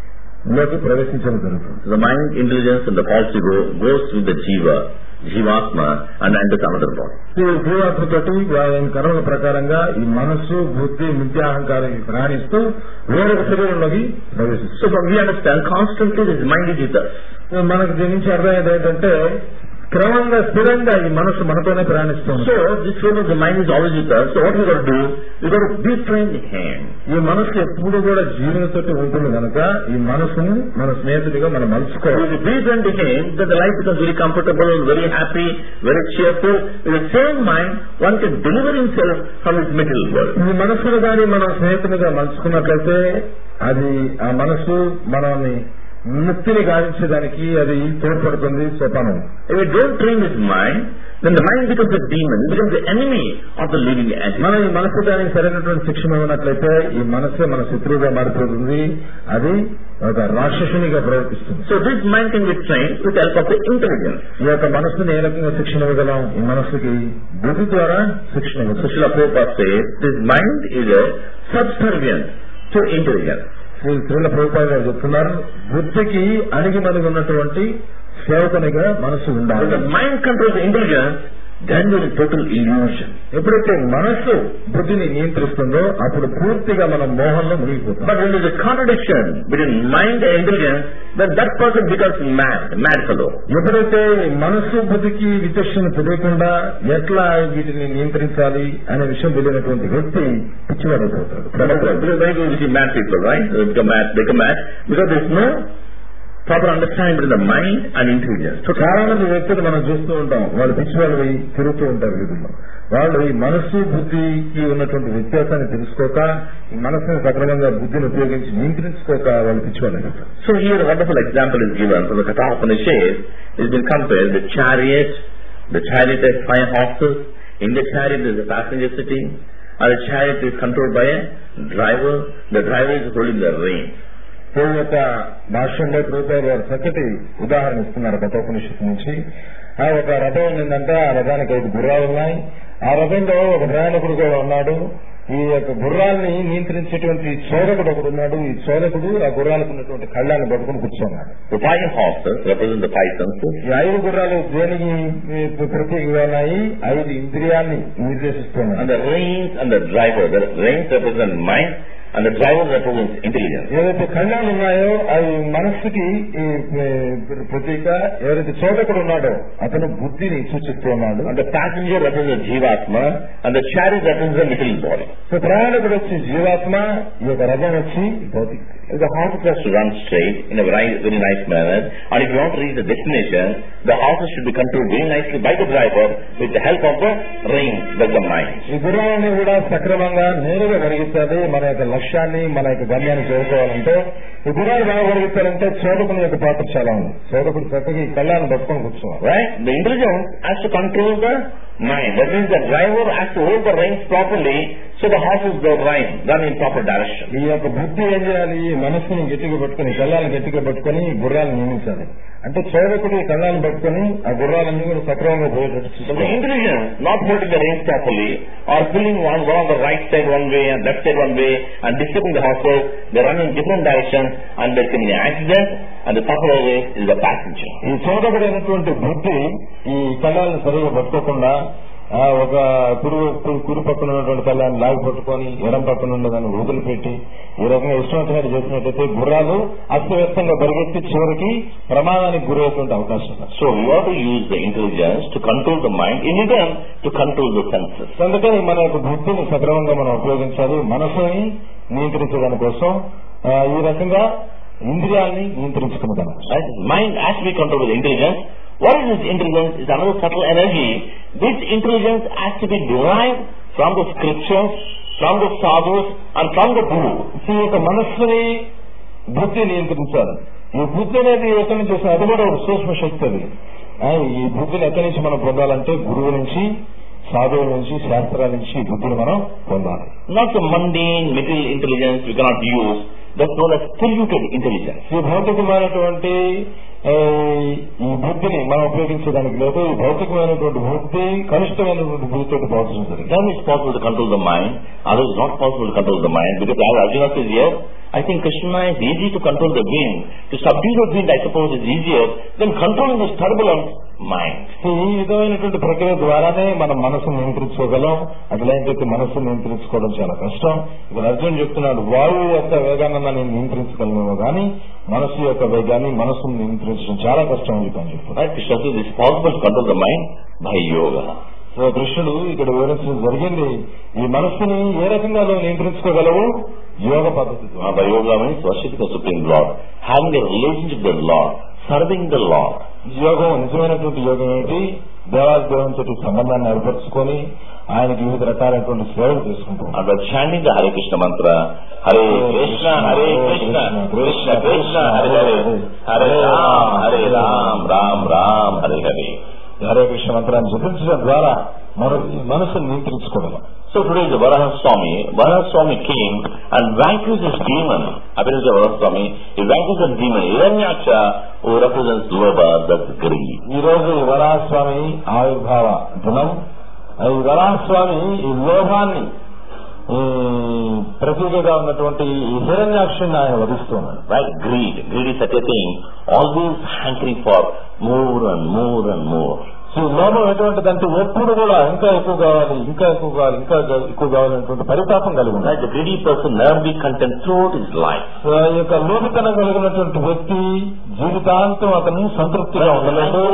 లోకి ప్రవేశించడం జరుగుతుంది So the mind, intelligence and the false ego goes with the Jiva, Jivatma and enters another body. ఈ జీవాత్మతోటి ఆయన కర్మల ప్రకారంగా ఈ మనస్సు బుద్ధి నిత్యాహంకారం ప్రయాణిస్తూ వేరొక శరీరంలోకి ప్రవేశిస్తుంది So from we understand constantly this mind is with us. మనకు దీని నుంచి అర్థమయ్యేది ఏంటంటే క్రమంగా స్థిరంగా ఈ మనస్సు మనతోనే ప్రయాణిస్తుంది So this fellow, the mind is always with us. So what we got to do? We got to befriend him. ఈ మనస్సు ఎప్పుడు కూడా జీవనతోటి ఉంటుంది కనుక ఈ మనస్సును మన స్నేహితుడిగా మనం So మలుచుకోవాలి if we befriend him, then the life becomes very comfortable, very happy, very cheerful. With the same mind, one can deliver himself from his material world. ఈ మనస్సును కానీ మనం స్నేహితునిగా మలుచుకున్నట్లయితే అది ఆ మనస్సు మనల్ని ముక్తిని గావించడానికి అది తోడ్పడుతుంది సోపానం If we don't train his mind, then the mind becomes a demon, it becomes the enemy of the living entity. మనం ఈ మనస్సు దానికి సరైనటువంటి శిక్షణ ఇవ్వనట్లయితే ఈ మనస్సే మన శత్రువుగా మారిపోతుంది అది ఒక రాక్షసునిగా ప్రవర్తిస్తుంది So this mind can be trained with the help of the intelligence. ఈ యొక్క మనస్సుని ఏ రకంగా శిక్షణ ఇవ్వగలం ఈ మనస్సుకి బుద్ధి ద్వారా శిక్షణ So ఇవ్వచ్చు Srila Prabhupada says, this mind is a subservient to intelligence. Shri Srila ప్రభుత్వ గారు చెప్తున్నారు బుద్ధికి అణిగి మణిగి ఉన్నటువంటి సేవకునిగా మనస్సు When ఉండాలి the mind controls the intelligence, then there is total illusion. ఎప్పుడైతే మనస్సు బుద్ధిని నియంత్రిస్తుందో అప్పుడు పూర్తిగా మనం మోహంలో మునిగిపోతాం But when there is a contradiction between mind and intelligence, then that person becomes mad, mad fellow. ఎప్పుడైతే మనస్సు బుద్ధికి విచక్షణ తెలియకుండా ఎట్లా వీటిని నియంత్రించాలి అనే విషయం తెలియనటువంటి వ్యక్తి పిచ్చివాడైపోతాడు Because very good, you see mad people, right? They become mad, they become mad because there is no proper understanding between the mind and intelligence. So చాలా మంది వ్యక్తులు మనం చూస్తూ ఉంటాం వాళ్ళు పిచ్చి వాళ్ళు పోయి తిరుగుతూ ఉంటారు వీధుల్లో వాళ్ళు ఈ మనస్సు బుద్ధికి ఉన్నటువంటి వ్యత్యాసాన్ని తెలుసుకోక ఈ మనస్సుని సక్రమంగా బుద్ధిని ఉపయోగించి నియంత్రించుకోక వాళ్ళు పిచ్చి వాళ్ళు అయిపోతారు So here a wonderful example is given from the Katha Upanishad. It's been compared with chariot. The chariot has five horses. In the chariot there is a passenger sitting. And the chariot is controlled by a driver. The driver is holding the rein. ఈ యొక్క భాష్యంలో ప్రభుత్వాలు వారు చక్కటి ఉదాహరణ ఇస్తున్నారు కథోపనిషత్తు నుంచి ఆ ఒక రథం ఉందంటే ఆ రథానికి ఐదు గుర్రాలు ఉన్నాయి ఆ రథంలో ఒక ప్రయాణికుడు కూడా ఉన్నాడు ఈ యొక్క గుర్రాల్ని నియంత్రించేటువంటి చోదకుడు ఒకడు ఉన్నాడు ఈ చోదకుడు ఆ గుర్రాలకు ఉన్నటువంటి కళ్ళాన్ని పట్టుకుని కూర్చున్నాడు The five horses represent the five senses. ఈ ఐదు గుర్రాలు దేనికి ఈ, ప్రత్యేకంగా ఉన్నాయి ఐదు ఇంద్రియాన్ని నిర్దేశిస్తున్నాయి And the reins and the driver. The reins represent mind and the driver represents intelligence. ఏదైతే కళ్యాణాలు ఉన్నాయో అవి మనస్సుకి ఈ, ఈ, ప్రతీక ఎవరైతే చోదకుడు ఉన్నాడో అతను బుద్ధిని సూచిస్తూ ఉన్నాడు And the passenger represents Jivatma and the chariot represents the little body. So ప్రయాణకుడు వచ్చి జీవాత్మ ఈ యొక్క రథం వచ్చి భౌతిక The horses has to run straight in a very, very nice manner. And if you want to reach the destination, the horses should be controlled very nicely by the driver with the help of the reins, that's the mind. ఈ గుర్రాన్ని కూడా సక్రమంగా నేరుగా కలిగిస్తుంది మన యొక్క లక్ష్యాన్ని మన యొక్క గమ్యాన్ని చేరుకోవాలంటే ఈ గుర్రాలు బాగా కలిగిస్తారంటే చోదకుని యొక్క పాత్ర చాలా ఉంది చోదకుడు చక్కగా ఈ కళ్ళాన్ని పట్టుకొని కూర్చోవాలి Right? The intelligence has to control the mind. That means the driver has to hold the reins properly so the horses go right, run in proper direction. ఈ యొక్క బుద్ధి ఏం చేయాలి ఈ మనస్సుని గట్టిగా పట్టుకొని ఈ కళ్ళాలను గట్టిగా పట్టుకొని ఈ గుర్రాలను నియమించాలి అంటే చోదకుడు ఈ కళ్ళాలను పట్టుకొని ఆ గుర్రాలన్నీ కూడా సక్రమంగా పోయేటట్టు So the చూసుకోవాలి. intelligence, not holding the reins properly, or pulling one, one on the right side one way and left side one way, and disturbing the horses, they run in different directions, and there can be an accident, and the sufferer is the passenger. ఈ చోదకుడైనటువంటి బుద్ధి ఈ కళ్ళాలను సరిగా పట్టుకోకుండా ఆ, ఒక కురు కురు- కురు పక్కన ఉన్నటువంటి కళ్ళాన్ని లాగి పట్టుకొని ఎడం పక్కన ఉన్నదాన్ని వదిలిపెట్టి ఈ రకంగా ఇష్టం వచ్చినట్టు చేసినట్టయితే గుర్రాలు అస్తవ్యస్తంగా పరిగెత్తి చివరికి ప్రమాదానికి గురయ్యేటువంటి అవకాశం ఉంది. So we ought to use the intelligence to control the mind, in return to control the senses. అందుకని మన యొక్క బుద్ధిని సక్రమంగా మనం ఉపయోగించాలి మనసుని నియంత్రించడానికి కోసం ఆ, ఈ రకంగా ఇంద్రియాల్ని నియంత్రించుకునే దానికి Right? Mind has to be controlled with intelligence. What is this intelligence? It's another subtle energy. This intelligence has to be derived from the scriptures, from the sadhus, and from the guru. ఈ యొక్క మనస్సుని బుద్ధి నియంత్రించాలి ఈ బుద్ధి అనేది ఎక్కడి నుంచి వస్తుంది అది కూడా ఒక సూక్ష్మ శక్తి అది ఆ, ఈ బుద్ధిని ఎక్కడి నుంచి మనం పొందాలంటే గురువు నుంచి సాధువుల నుంచి శాస్త్రాల నుంచి ఈ బుద్ధిని మనం పొందాలి Not the mundane material intelligence we cannot use. That's known as polluted intelligence. ఈ భౌతికమైనటువంటి ఆ, ఈ బుద్ధిని మనం ఉపయోగించడానికి లేదు ఈ భౌతికమైనటువంటి బుద్ధి కనిష్టమైనటువంటి బుద్ధితో పోల్చడం జరిగింది Then it's possible to control the mind. Otherwise, it's not possible to control the mind. Because as Arjuna says here, I think Krishna is easy to control the wind. To subdue the wind, I suppose, is easier than controlling this turbulent mind. ఈ విధమైనటువంటి ప్రక్రియ ద్వారానే మనం మనసును నియంత్రించుకోగలం అట్లయితే మనసును నియంత్రించుకోవడం చాలా కష్టం ఇక్కడ అర్జున్ చెప్తున్నాడు వాయువు యొక్క వేగాన్ని నేను నియంత్రించగలను కానీ మనసు యొక్క వేగాన్ని మనసును నియంత్రించడం చాలా కష్టం అని చెప్పని చెప్తున్నాడు Right? Krishna says it's possible to control the mind by yoga. So కృష్ణుడు ఇక్కడ వివరించడం జరిగింది ఈ మనస్సుని ఏ రకంగా నువ్వు నియంత్రించుకోగలవు యోగ పద్ధతి ద్వారా Uh, by yoga means worshiping the Supreme Lord, having a relationship with the Lord, serving the Lord. యోగం నిజమైనటువంటి యోగం ఏంటి దేవాది దేవునితో సంబంధాన్ని ఏర్పరచుకొని ఆయనకి వివిధ రకాలైనటువంటి సేవలు చేసుకుంటాం And by chanting the Hare Krishna mantra, Hare Krishna, Hare Krishna, Krishna Krishna, Hare Hare, Hare Ram, Hare Ram, Ram Ram, Hare Hare. Hare Krishna మంత్రాన్ని జపించడం ద్వారా మనం ఈ మనసును నియంత్రించుకోగలం So today the Varaha Swami, Varaha Swami came and vanquished this demon. Apparently Varaha Swami, he vanquished the demon, Hiranyaksha, who represents Lobha, that's greed. ఈ రోజు ఈ వరాహస్వామి ఆవిర్భావ దినం ఈ వరాహస్వామి ఈ లోభాన్ని ఈ ప్రతీకగా ఉన్నటువంటి ఈ హిరణ్యాక్షుని ఆయన వధిస్తున్నాడు Right? Greed. Greed is such a thing, always hankering for more and more and more. So ఈ లోభం ఎటువంటిదంటే ఎప్పుడు కూడా ఇంకా ఎక్కువ కావాలి ఇంకా ఎక్కువ కావాలి ఇంకా ఎక్కువ కావాలనేటువంటి పరితాపం కలిగి ఉంది Right? The greedy person never be content throughout his life. So ఈ యొక్క లోభితనం కలిగినటువంటి వ్యక్తి జీవితాంతం అతను సంతృప్తిగా ఉండలేడు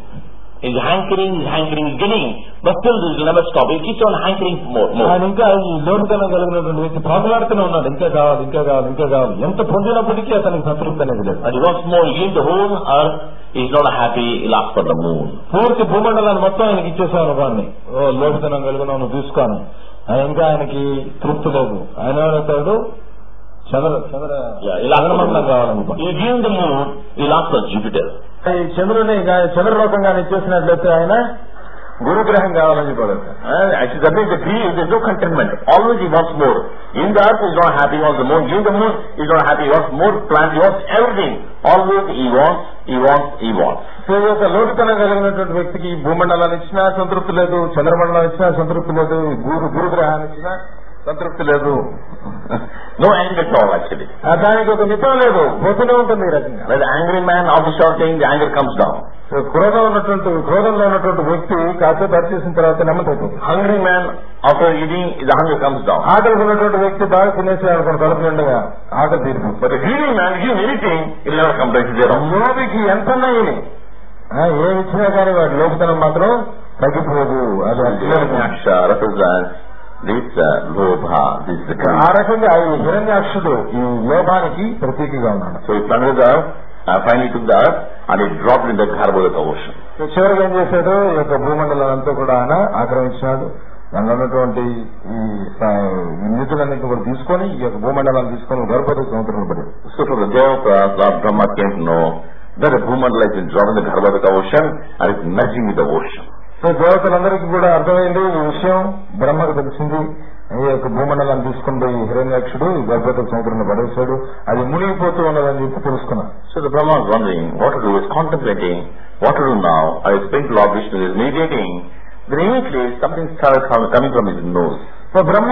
He's hankering, he's hankering, he's getting, but still this will never stop. He keeps on hankering for more, more. ఆయన ఇంకా ఈ లోటుతనం కలిగినటువంటి వ్యక్తి పాకులాడుతూనే ఉన్నాడు ఇంకా కావాలి ఇంకా కావాలి ఇంకా కావాలి ఎంత పొందినప్పటికీ అతనికి సంతృప్తి అనేది లేదు And he wants more. He gives the whole earth. He's not happy. He'll ask for the moon. పూర్తి భూమండలాన్ని మొత్తం ఆయనకి ఇచ్చేసాను అనుకోండి ఓ లోటుతనం కలిగిన నువ్వు తీసుకోను ఆయన ఇంకా ఆయనకి తృప్తి లేదు ఆయన ఏమవుతాడు చంద్ర చంద్ర Yeah, he'll ask for the చంద్రమండలం moon. కావాలనుకో You give him the moon, he'll ask for Jupiter. ఈ చంద్రుని గా- చంద్రలోకంగా ఇచ్చేసినట్లయితే ఆయన గురుగ్రహం కావాలని చెప్పాడు And actually, that means the greed, there's no contentment. Always he wants more. In the earth, he's not happy. He wants the moon. In the moon, he's not happy. He wants more plants. He wants everything. Always he wants, he wants, he wants. So ఈ యొక్క లోటుతనం కలిగినటువంటి వ్యక్తికి భూమండలాన్ని ఇచ్చినా సంతృప్తి లేదు చంద్రమండలం ఇచ్చినా సంతృప్తి లేదు గురు గురుగ్రహాన్ని ఇచ్చినా సంతృప్తి లేదు no anger at all actually. ఆ దానికి ఒక మితం లేదు పోతూనే ఉంటుంది ఈ రకంగా When the angry man after shouting, the anger comes down. So క్రోధం ఉన్నటువంటి క్రోధంలో ఉన్నటువంటి వ్యక్తి కాసేపు అరి చేసిన తర్వాత నెమ్మది అయిపోతుంది Hungry man after eating, the hunger comes down. ఆకలి ఉన్నటువంటి వ్యక్తి బాగా తినేసి అనుకోండి కడుపు నిండుగా ఆకలి తీరిపోతుంది But a greedy man, give anything, he'll never come back to zero. లోబికి ఎంత ఏమి ఇచ్చినా కానీ వాడి లోపుతనం మాత్రం తగ్గిపోదు అది అట్లే ఉంటుంది. Hiranyaksha represents this uh, lobha, this is the ఆ greed. రకంగా ఈ హిరణ్యాక్షుడు ఈ లోభానికి ప్రతీకగా ఉన్నాడు So he plundered the earth, uh, finally took the earth, and he dropped in the Garbhodaka ocean. So చివరిగా ఏం చేశాడు ఈ యొక్క భూమండలం అంతా కూడా ఆయన ఆక్రమించినాడు దానిలో ఉన్నటువంటి ఈ స- ఈ నీతులన్నింటినీ కూడా తీసుకొని ఈ యొక్క భూమండలాన్ని తీసుకొని గర్భవతి సముద్రంలో పడి So for the Devatas, Lord Brahma came to know that the Bhumandala has been dropped in the Garbhodaka ocean and is merging with the ocean. So దేవతలందరికీ కూడా అర్థమైంది ఈ విషయం బ్రహ్మకు తెలిసింది ఈ యొక్క భూమండలాన్ని తీసుకుని పోయి హిరణ్యాక్షుడు ఈ గర్భవతి సముద్రంలో పడేశాడు అది మునిగిపోతూ ఉన్నదని చెప్పి తెలుసుకున్నాను So the Brahma is wondering what to do, is contemplating what to do now. I explained to Lord Vishnu, is meditating. Then immediately something started com- coming from his nose. So Brahma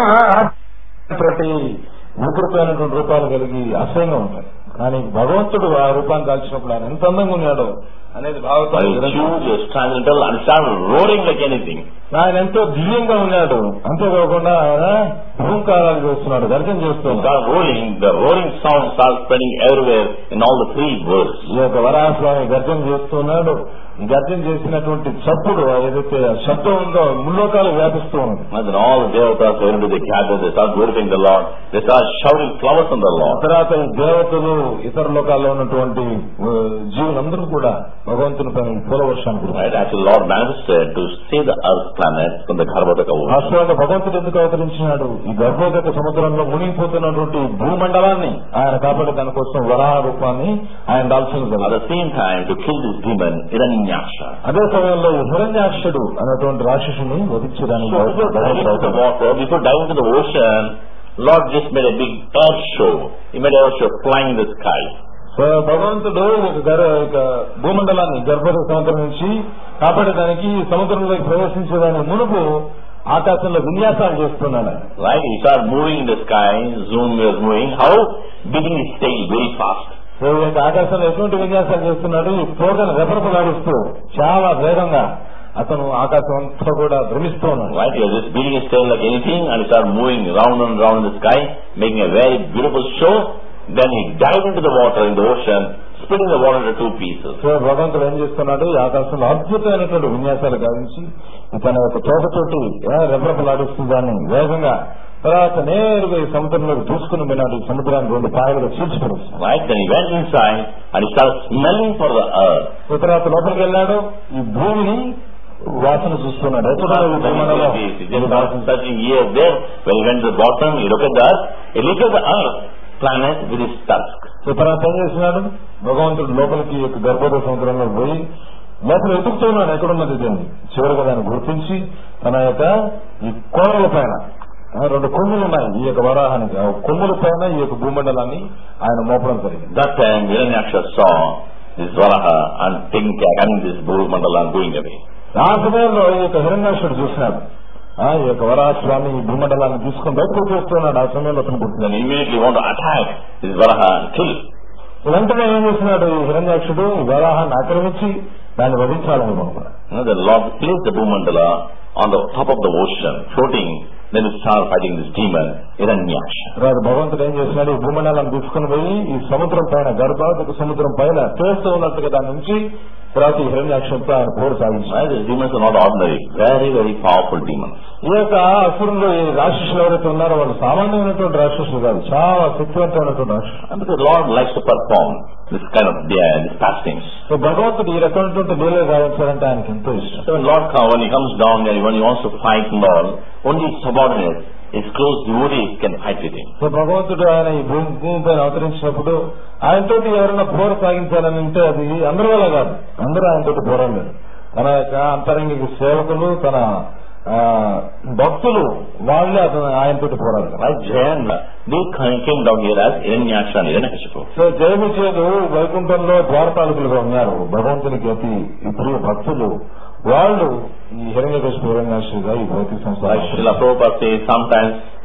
ప్రతి వికృతమైనటువంటి రూపాలు కలిగి అసహ్యంగా ఉంటాయి కానీ భగవంతుడు ఆ రూపాన్ని దాల్చినప్పుడు ఆయన ఎంత అందంగా ఉన్నాడో అనేది I Bhagavatam was huge, was transcendental, and started roaring like anything. ఆయన ఎంతో దివ్యంగా ఉన్నాడు అంతేకాకుండా ఆయన భూంకారాలు చేస్తున్నాడు గర్జన So చేస్తున్నాడు started rolling, the roaring sound started spreading everywhere in all the three worlds. ఈ యొక్క వరాహస్వామి గర్జన చేస్తున్నాడు ఈ గర్జన చేసినటువంటి చప్పుడు ఏదైతే ఆ శబ్దం ఉందో ముల్లోకాలు వ్యాపిస్తూ ఉన్నది And then all the devatas were into the gather, they started glorifying the Lord, they started shouting flowers on the Lord. తర్వాత ఈ దేవతలు ఇతర లోకాల్లో ఉన్నటువంటి ఆ, జీవులందరూ కూడా భగవంతుని పైన పూల వర్షాన్ని కురిపారు. Right? Actually, Lord manifested to save the earth planet from the Garbhodaka ocean. వాస్తవంగా భగవంతుడు ఎందుకు అవతరించినాడు ఈ గర్భోదక సముద్రంలో మునిగిపోతున్నటువంటి భూమండలాన్ని ఆయన కాపాడే దానికోసం వరాహ రూపాన్ని ఆయన దాల్చిన At the same time, to kill this demon, Hiranyasha. అదే సమయంలో ఈ హిరణ్యాక్షుడు అనేటువంటి రాక్షసుని వధించడానికి So before diving into the water, before diving into the ocean, Lord just made a big air show. He made air show flying in the sky. So భగవంతుడు ఒక గర్ ఒక భూమండలాన్ని గర్భోదక సముద్రం నుంచి కాపాడేదానికి ఈ సముద్రంలోకి ప్రవేశించేదానికి మునుపు ఆకాశంలో విన్యాసాలు చేస్తున్నాడు ఆయన. Right? He started moving in the sky, zoom was moving. How? Beating his tail very fast. So ఈ యొక్క ఆకాశంలో ఎటువంటి విన్యాసాలు చేస్తున్నాడు ఈ తోకను రెపరెపలాడిస్తూ చాలా వేగంగా అతను ఆకాశం అంతా కూడా భ్రమిస్తూ ఉన్నాడు Right? He was just beating his tail like anything and he started moving round and round in the sky, making a very beautiful show. Then he dived into the water in the ocean, splitting the water into two pieces. So భగవంతుడు ఏం చేస్తున్నాడు ఈ ఆకాశంలో అద్భుతమైనటువంటి విన్యాసాలు గావించి తన యొక్క తోకతోటి రెపరెపలాడిస్తూ దాన్ని వేగంగా తర్వాత నేరుగా ఈ సముద్రంలోకి దూసుకుని పోయినాడు ఈ సముద్రాన్ని రెండు పాయలుగా చీల్చిపడేస్తాడు Right? Then he went inside and he started smelling for the earth. So తర్వాత లోపలికి వెళ్ళాడు ఈ భూమిని వాసన చూస్తున్నాడు ఎక్కడ ఈ భూమండలం He just started searching here, there. When he went to the bottom, he looked at the earth. He looked at the earth planet with his tusk. So తర్వాత ఏం చేసినాడు భగవంతుడు లోపలికి ఈ యొక్క గర్భోదయ సముద్రంలో పోయి లోపల ఎదుగుతున్నాడు ఎక్కడున్నది దీన్ని చివరిగా దాన్ని గుర్తించి తన యొక్క ఈ కోరల పైన ఆ, రెండు కొమ్ములు ఉన్నాయి ఈ యొక్క వరాహానికి ఆ కొమ్ముల పైన ఈ యొక్క భూమండలాన్ని ఆయన మోపడం జరిగింది That time, Hiranyaksha saw this Varaha and taking care, carrying this Buru Mandala and going away. ఆ సమయంలో ఈ యొక్క హిరణ్యాక్షుడు చూసినాడు ఆ, ఈ యొక్క వరాహస్వామి ఈ భూమండలాన్ని తీసుకొని బయటకు వచ్చేస్తున్నాడు ఆ సమయంలో అతను గుర్తు Then immediately want to attack this Varaha and kill it. వెంటనే ఏం చేస్తున్నాడు ఈ హిరణ్యాక్షుడు ఈ వరాహాన్ని ఆక్రమించి దాన్ని వధించాలనుకున్నాడు You know, the Lord placed the Bhumandala on the top of the ocean, floating. Then he started fighting this demon, Hiranyaksha. తర్వాత భగవంతుడు ఏం చేసినాడు ఈ భూమండలం తీసుకుని పోయి ఈ సముద్రం పైన గర్భావతిక సముద్రం పైన చేస్తూ ఉన్నట్టుగా దాని నుంచి తర్వాత ఈ హిరణ్యాక్షంతో ఆయన పోరు సాగించాడు Right? These demons are not ordinary, very, very powerful demons. ఈ యొక్క అసురులు ఈ రాక్షసులు ఎవరైతే ఉన్నారో వాళ్ళు సామాన్యమైనటువంటి రాక్షసులు కాదు చాలా శక్తివంతమైనటువంటి రాక్షసులు And because the Lord likes to perform this kind of uh, these pastings. So భగవంతుడు ఈ రకమైనటువంటి లీలలు గావించాలంటే ఆయనకి ఎంతో ఇష్టం So when Lord comes, when he comes down there, when he wants to fight and all, only subordinates, his close devotees can fight with him. So భగవంతుడు ఆయన ఈ భూమి భూమి పైన అవతరించినప్పుడు ఆయనతోటి ఎవరైనా పోర సాగించాలని అంటే అది అందరి వల్ల కాదు అందరూ ఆయనతోటి పోరాడలేదు తన యొక్క అంతరంగిక సేవకులు తన ఆ, భక్తులు వాళ్ళే అతను ఆయనతోటి పోరాడతారు Right? Jayan, they came down here as Hiranyaksha and Hiranyakashipu. So జయమిచేదు వైకుంఠంలో ద్వారపాలకులుగా ఉన్నారు భగవంతునికి అతి ప్రియ భక్తులు వాళ్ళు ఈ హిరణ్యకృష్ణ హిరణ్యాశ్రీగా ఈ భౌతిక Like సంస్థ Srila Prabhupada says, sometimes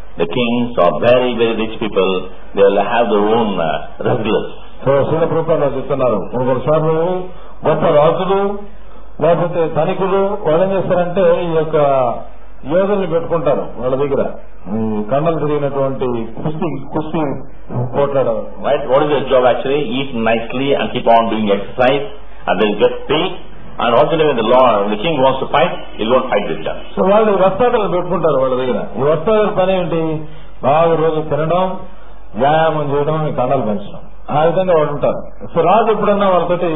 the kings or very, very rich people, they will have their own uh, wrestlers. So శీల ప్రభుత్వాలు చెప్తున్నారు కొన్నిసార్లు గొప్ప రాజులు లేకపోతే ధనికులు వాళ్ళు ఏం చేస్తారంటే ఈ యొక్క యోధుల్ని పెట్టుకుంటారు వాళ్ళ దగ్గర ఈ కండలు తిరిగినటువంటి కుస్తీ కుస్తీ పోట్లాడారు Right? What is their job actually? Eat nicely and keep on doing exercise and they'll get paid. And ultimately when the law, when the king wants to fight, he'll go and fight with them. So వాళ్ళు వస్తాదులు పెట్టుకుంటారు వాళ్ళ దగ్గర ఈ వస్తాదుల పని ఏంటి బాగా రోజు తినడం వ్యాయామం చేయడం ఈ కండలు పెంచడం ఆ విధంగా వాళ్ళు ఉంటారు సో రాజు ఎప్పుడన్నా వాళ్ళతోటి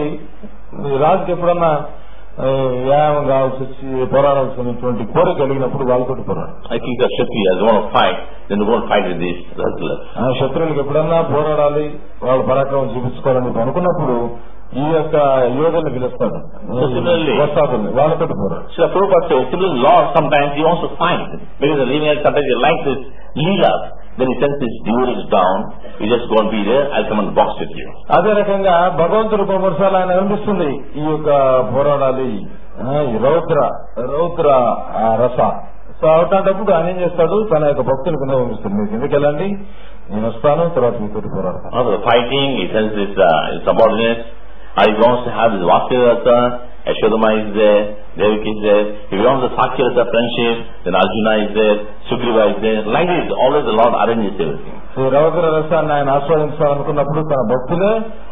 ఈ రాజుకి ఎప్పుడన్నా ఆ, వ్యాయామం కావాల్సి వచ్చి పోరాడాల్సినటువంటి కోరిక కలిగినప్పుడు వాళ్ళతోటి పోరాడు I think the Kshatriyas want to fight, then they won't fight with these wrestlers. ఆ శత్రువులకు ఎప్పుడన్నా పోరాడాలి వాళ్ళ పరాక్రమం చూపించుకోవాలని చెప్పి అనుకున్నప్పుడు ఈ యొక్క యోధుల్ని పిలుస్తాడు Similarly- వస్తాదుల్ని వాళ్ళతోటి పోరాడు So the Prabhupada says, similarly, Lord sometimes he wants to fight. Because the living sometimes he likes this leela. Then he sends his devotees down. You just go and be there. I'll come and box with you. అదే రకంగా భగవంతుడు కొమర్సాలు ఆయన అనిపిస్తుంది ఈ యొక్క పోరాడాలి ఆ, ఈ రౌద్ర రౌద్ర ఆ, రస సో అట్లాంటప్పుడు ఆయన ఏం చేస్తాడు తన యొక్క భక్తుల కింద పంపిస్తుంది మీరు కిందకి వెళ్ళండి నేను వస్తాను తర్వాత మీతో పోరాడతాను After the fighting, he sends his, uh, his subordinates. Or he wants to have his Vasyarasa. Yashodama is there. Devaki is there. If he wants the Sakyarasa friendship, then Arjuna is there. Sugriva is there. Like this, always the Lord arranges everything. ఈ రౌద్ర రసాన్ని ఆయన ఆస్వాదించాలనుకున్నప్పుడు తన భక్తులే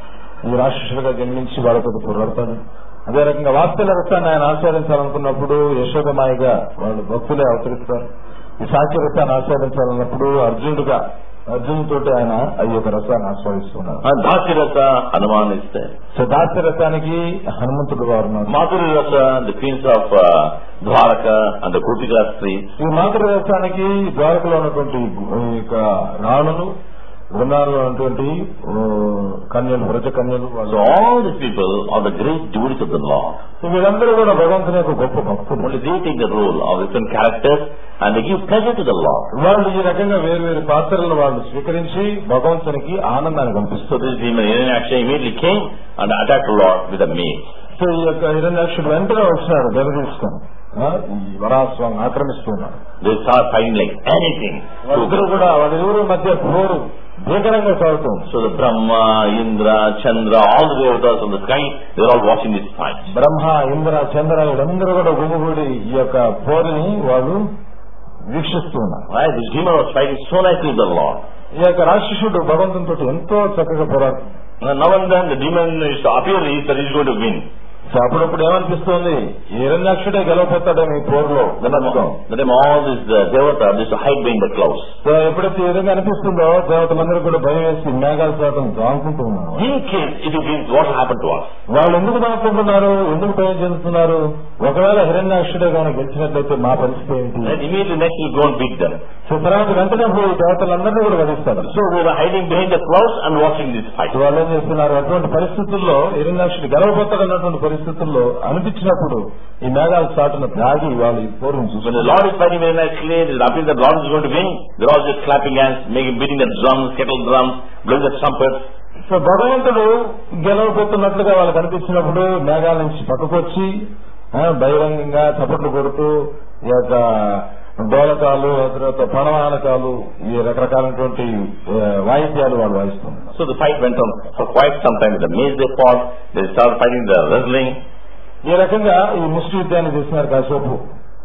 ఈ రాక్షసులుగా జన్మించి వాళ్ళతో పోరాడతాడు అదే రకంగా వాత్సల్య రసాన్ని ఆయన ఆస్వాదించాలనుకున్నప్పుడు యశోదమాయిగా వాళ్ళు భక్తులే అవతరిస్తారు ఈ సాక్ష్య రసాన్ని ఆస్వాదించాలన్నప్పుడు అర్జునుడుగా అర్జునుడితోటి ఆయన ఈ యొక్క రసాన్ని ఆస్వాదిస్తున్నారు And Bhaktirasa, Hanuman is there. So దాస్య రసానికి హనుమంతుడు గారు ఉన్నారు Madhuri Rasa, the queens of uh, Dwaraka and the Gopika streets. ఈ మాతృ రసానికి ద్వారకలో ఉన్నటువంటి ఈ యొక్క రాణులు బృందాలలో ఉన్నటువంటి ఓ, కన్యలు వ్రజ కన్యలు So వాళ్ళు all these people are the great devotees of the Lord. So వీళ్ళందరూ కూడా భగవంతుని యొక్క గొప్ప భక్తులు Only they take the role of different characters and they give pleasure to the Lord. వాళ్ళు ఈ రకంగా వేరు వేరు పాత్రలను వాళ్ళు స్వీకరించి భగవంతునికి ఆనందాన్ని So కల్పిస్తారు this demon Hiranyaksha immediately came and attacked the Lord with a mace. So ఈ యొక్క హిరణ్యాక్షుడు వెంటనే వచ్చినాడు గద తీసుకొని ఆ, ఈ Varaswami ఆక్రమిస్తున్నాడు They start fighting like anything. వాళ్ళిద్దరూ కూడా వాళ్ళిరువురు మధ్య పోరు భీకరంగా సాగుతుంది So the Brahma, Indra, Chandra, all the devatas on the sky, they're all watching this fight. బ్రహ్మ ఇంద్ర చంద్ర వీళ్ళందరూ కూడా గుమిగూడి ఈ యొక్క పోరుని వాళ్ళు వీక్షిస్తున్నారు Right? This demon was fighting so nicely with the Lord. ఈ యొక్క రాక్షసుడు భగవంతునితో ఎంతో చక్కగా పోరాడుతుంది And now and then the demon is to appear is that he's going to win. So అప్పుడప్పుడు ఏమనిపిస్తుంది హిరణ్యాక్షుడే గెలవపోతాడేమో ఈ పోరులో The time, the time all these uh, devatas they used to hide behind the clouds. So ఎప్పుడైతే ఈ విధంగా అనిపిస్తుందో దేవతలందరూ కూడా భయం వేసి మేఘాలు చాటం దానుకుంటూ ఉన్నారు In case it is what happened to us. వాళ్ళు ఎందుకు దానుకుంటున్నారు ఎందుకు భయం చెందుతున్నారు ఒకవేళ హిరణ్యాక్షుడే కానీ గెలిచినట్లయితే మా పరిస్థితి ఏంటి And immediately next he'll go and beat them. So తర్వాత వెంటనే పోయి దేవతలందరినీ కూడా వధిస్తారు So they were hiding behind the clouds and watching this fight. వాళ్ళు ఏం చేస్తున్నారు అటువంటి పరిస్థితుల్లో హిరణ్యాక్షుడు గెలవబోతాడు అన్నటువంటి పరిస్థితుల్లో అనిపించినప్పుడు ఈ మేఘాల చాటున దాగి వాళ్ళు ఈ పోరును When the చూస్తున్నారు Lord is fighting very nicely, it appears that Lord is going to win. They're all just clapping hands, making, beating the drums, kettle drums, blowing the trumpets. So భగవంతుడు గెలవబోతున్నట్లుగా వాళ్ళకి అనిపించినప్పుడు మేఘాల నుంచి పక్కకు వచ్చి ఆ, బహిరంగంగా చప్పట్లు కొడుతూ ఈ యొక్క డోలకాలు ఆ తర్వాత ప్రణవానకాలు ఈ రకరకాలైనటువంటి ఆ, వాయిద్యాలు వాళ్ళు వాయిస్తున్నారు So the fight went on for quite some time. The maze they fought, they started fighting the wrestling, ఈ రకంగా ఈ ముష్టి యుద్ధాన్ని చేసినారు కాసేపు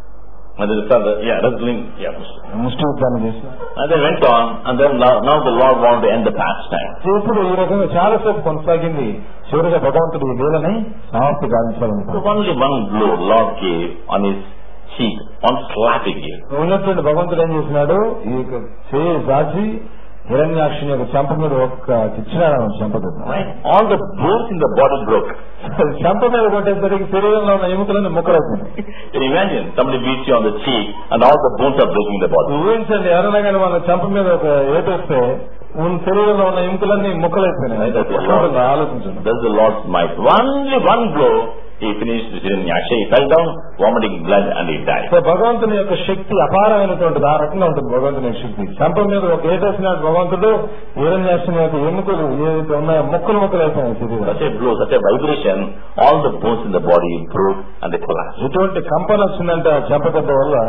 and they started, yeah, wrestling, yeah. ముష్టి యుద్ధాన్ని చేసినారు And they went on, and then now, now the Lord wanted to end the pastime. ఇప్పుడు ఈ రకంగా చాలాసేపు కొనసాగింది చివరిగా భగవంతుడు ఈ లీలని సమాప్తి So గావించాలనుకున్నాడు only one blow Lord gave on his cheek, one slap he gave. ఉన్నటువంటి భగవంతుడు ఏం చేసినాడు ఈ యొక్క చేయి దాచి హిరణ్యాక్షుని యొక్క చెంప మీద ఒక్క ఇచ్చినాడు ఆమె చెంప మీద. Right? All the bones in the body broke. చెంప మీద కొట్టేసరికి శరీరంలో ఉన్న ఎముకలన్నీ ముక్కలవుతుంది Can you imagine? Somebody beats you on the cheek, and all the bones are breaking in the body. ఊహించండి ఎవరైనా కానీ మన చెంప మీద ఒక ఏటేస్తే ఉన్న శరీరంలో ఉన్న ఎముకలన్నీ ముక్కలైపోయినాయి That's the ఎట్లా ఉంటుందో Lord. ఆలోచించండి That's the Lord's might. Only one blow, he finished with Hiranyaksha. He fell down, vomiting blood, and he died. So భగవంతుని యొక్క శక్తి అపారమైనటువంటిది ఆ రకంగా ఉంటుంది భగవంతుని యొక్క శక్తి చెంప మీద ఒక ఏటేసినాడు భగవంతుడు హిరణ్యాక్షుని యొక్క ఎముకలు ఏదైతే ఉన్నాయో ముక్కలు ముక్కలు అయిపోయినాయి శరీరం Such a blow, such a vibration, all the bones in the body broke and they collapsed. ఎటువంటి కంపన వచ్చిందంటే ఆ చెంప దెబ్బ వల్ల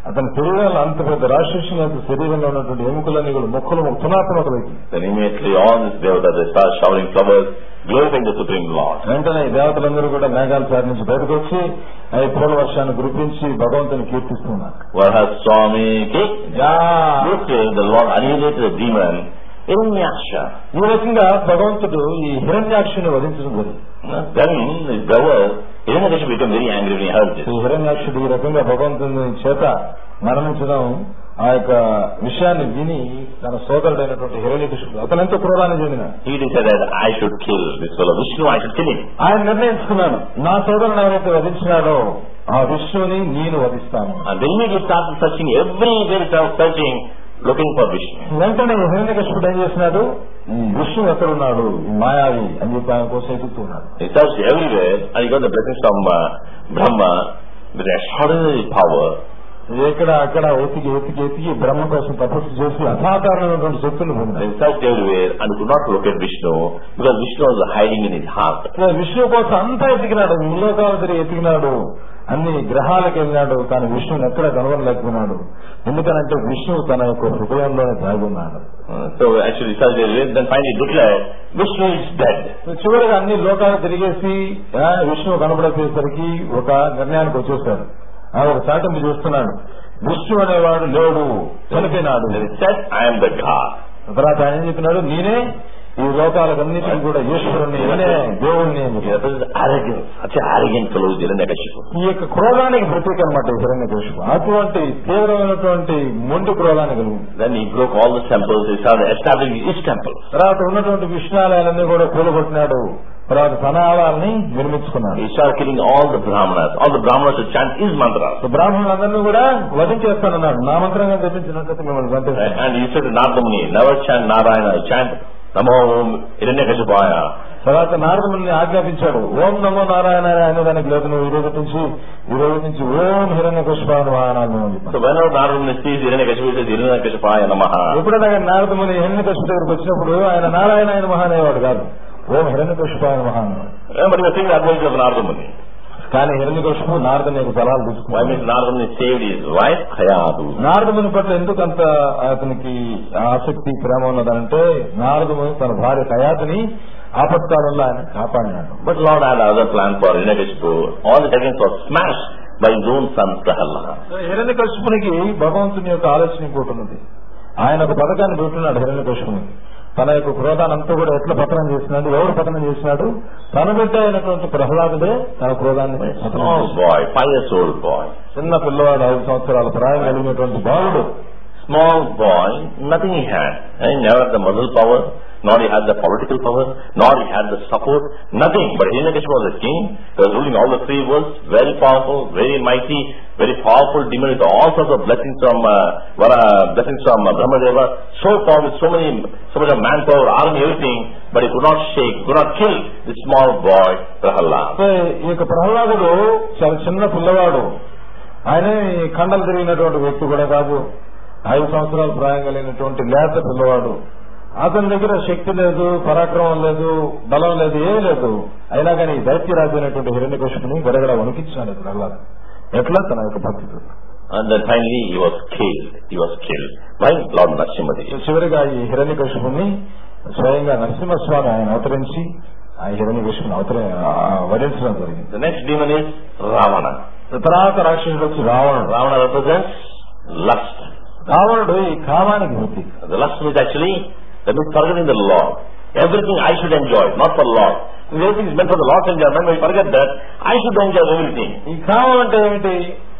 అతని శరీరంలో అంత పెద్ద రాక్షసుని యొక్క శరీరంలో ఉన్నటువంటి ఎముకలన్నీ కూడా ముక్కలు తునాత్మకలైంది Then immediately all these devatas, they start showering flowers, glorifying the Supreme Lord. వెంటనే ఈ దేవతలందరూ కూడా మేఘాల సారి నుంచి బయటకు వచ్చి ఈ పూల వర్షాన్ని కురిపించి భగవంతుని కీర్తిస్తున్నారు Varahaswami came. Yeah. This way the Lord annihilated the demon Hiranyasha. ఈ రకంగా భగవంతుడు ఈ హిరణ్యాక్షుని వధించడం జరిగింది Then the devil, Hiranyakashipu became very angry when he heard this. ఈ హిరణ్యాక్షుడు ఈ రకంగా భగవంతుని చేత మరణించడం ఆ యొక్క విషయాన్ని విని తన సోదరుడైనటువంటి హిరణ్యకృష్ణుడు అతను ఎంతో క్రోధాన్ని చెందిన He decided I should kill this fellow Vishnu, I should kill him. ఆయన నిర్ణయించుకున్నాడు నా సోదరుని ఎవరైతే వధించినాడో ఆ విష్ణువుని నేను వధిస్తాను And then he started searching everywhere, he started searching, looking for Vishnu. వెంటనే హిరణ్యకృష్ణుడు ఏం చేసినాడు ఈ విష్ణువు ఎక్కడున్నాడు ఈ మాయావి అని చెప్పి ఆయన కోసం ఎదుగుతున్నాడు He searched everywhere and he got the blessings from uh, Brahma with extraordinary power. ఎక్కడ అక్కడ ఎతికి ఎతికి ఎతికి బ్రహ్మ కోసం తపస్సు చేసి అసాధారణమైనటువంటి శక్తులు And పొందాడు he searched everywhere and could not locate Vishnu because Vishnu was hiding in his heart. ఇలా విష్ణువు కోసం అంతా ఎతికినాడు ముల్లోకాలు తిరిగి ఎతికినాడు అన్ని గ్రహాలకు వెళ్ళినాడు కానీ విష్ణువుని ఎక్కడ కనుగొనలేకపోయినాడు ఎందుకనంటే విష్ణువు తన యొక్క హృదయంలోనే దాగి ఉన్నాడు Uh, so actually he searched everywhere, then finally declared, Vishnu is dead. So చివరిగా అన్ని లోకాలు తిరిగేసి ఆ, విష్ణువు కనబడేసరికి ఒక నిర్ణయానికి వచ్చేసాడు ఆ ఒక చాటింపు చూస్తున్నాడు విష్ణు అనేవాడు లేడు చనిపోయినాడు Then he said, I am the God. తర్వాత ఆయన ఏం చెప్పినాడు నేనే ఈ లోకాలకన్నిటికీ కూడా ఈశ్వరుని నేనే దేవుణ్ణి అని He చెప్పాడు. represents arrogance, such an arrogant fellow is Hiranyakashipu. ఈ యొక్క క్రోధానికి ప్రతీక అనమాట హిరణ్య అటువంటి తీవ్రమైనటువంటి మొండి క్రోధాన్ని కలిగింది Then he broke all the temples, he started establishing his temple. తర్వాత ఉన్నటువంటి విష్ణాలయాలన్నీ కూడా కూలగొట్టినాడు తర్వాత తన ఆలయాల్ని నిర్మించుకున్నాడు He started killing all the brahmanas. All the brahmanas should chant his mantras. So బ్రాహ్మణులందరినీ కూడా వధించేస్తానన్నాడు నా మంత్రంగా తెప్పించినట్లయితే మిమ్మల్ని Right? చంపేస్తాను And he said to Narada Muni, never chant Narayana, chant Namo Om Hiranyakashipaya. తర్వాత నారదుని ఆజ్ఞాపించాడు ఓం నమో నారాయణ అనే దానికి లేదు నువ్వు ఈ రోజు నుంచి ఈ రోజు నుంచి ఓం హిరణ్య పుష్పాను వాహనాలు అని చెప్పాడు. So whenever Narada Muni sees Hiranyakashipu, he says Hiranyakashipaya Namaha. ఎప్పుడైనా కానీ నారదముని హిరణ్య దగ్గరికి వచ్చినప్పుడు ఆయన నారాయణ ఆయన మహా అనేవాడు కాదు ఓం హిరణ్య పుష్పాయన మహా అనేవాడు Eh, But he was taking the advice of Narada Muni. కానీ హిరణ్య కృష్ణు నారదుని యొక్క సలహాలు Why తీసుకున్నాడు means Narada Muni saved his wife, Khayadu. నారదుని పట్ల ఎందుకు అంత అతనికి ఆసక్తి ప్రేమ ఉన్నదంటే నారదుని తన భార్య కయాతిని ఆపత్కాలంలో ఆయన కాపాడినాడు But Lord had other plan for Hiranyakashipu. All the heavens were smashed by his own son Prahalad. హిరణ్య కృష్ణునికి భగవంతుని యొక్క ఆలోచన ఇంకోటి ఉన్నది ఆయన ఒక పథకాన్ని పెట్టున్నాడు హిరణ్య కృష్ణునికి తన యొక్క క్రోధాన్ని అంతా కూడా ఎట్లా పతనం చేసినాడు ఎవరు పతనం చేసినాడు తన బిడ్డ అయినటువంటి ప్రహ్లాదుడే తన క్రోధాన్ని పతనం Small చేశాడు. boy, five years old boy. చిన్న పిల్లవాడు ఐదు సంవత్సరాల ప్రాయం కలిగినటువంటి బాలుడు Small boy, nothing he had. He never had the muscle power, nor he had the political power, nor he had the support, nothing. But Hiranyakashipu was a king, he was ruling all the three worlds, very powerful, very mighty, very powerful demon with all sorts of blessings from uh, Vara, blessings from uh, Brahmadeva, so powerful with so many, so much of manpower, army, everything, but he could not shake, could not kill this small boy, Prahalad. అంటే ఈ యొక్క ప్రహ్లాదుడు చాలా చిన్న పిల్లవాడు ఆయనే కండలు తిరిగినటువంటి వ్యక్తి కూడా కాదు ఐదు సంవత్సరాల ప్రాయం కలిగినటువంటి లేత పిల్లవాడు అతని దగ్గర శక్తి లేదు పరాక్రమం లేదు బలం లేదు ఏం లేదు అయినా కానీ ఈ దైత్యరాజు అయినటువంటి హిరణ్యకృష్ణుని గడగడ వణికించినాడు ప్రహ్లాద్ ఎట్లా తన యొక్క భక్తితో And then finally he was killed. He was killed by Lord Narasimhadev. చివరిగా ఈ హిరణ్యకృష్ణుని స్వయంగా నరసింహస్వామి ఆయన అవతరించి ఆ హిరణ్యకృష్ణుని అవతరి ఆ, వరించడం జరిగింది The next demon is Ravana. తర్వాత రాక్షసుడు వచ్చి రావణుడు Ravana represents lust. రావణుడు ఈ కామానికి బుద్ధి The lust is actually that means forgetting the Lord. Everything I should enjoy, not for Lord. If everything is meant for the Lord's enjoyment, when we forget that, I should enjoy everything. ఈ కామం అంటే ఏమిటి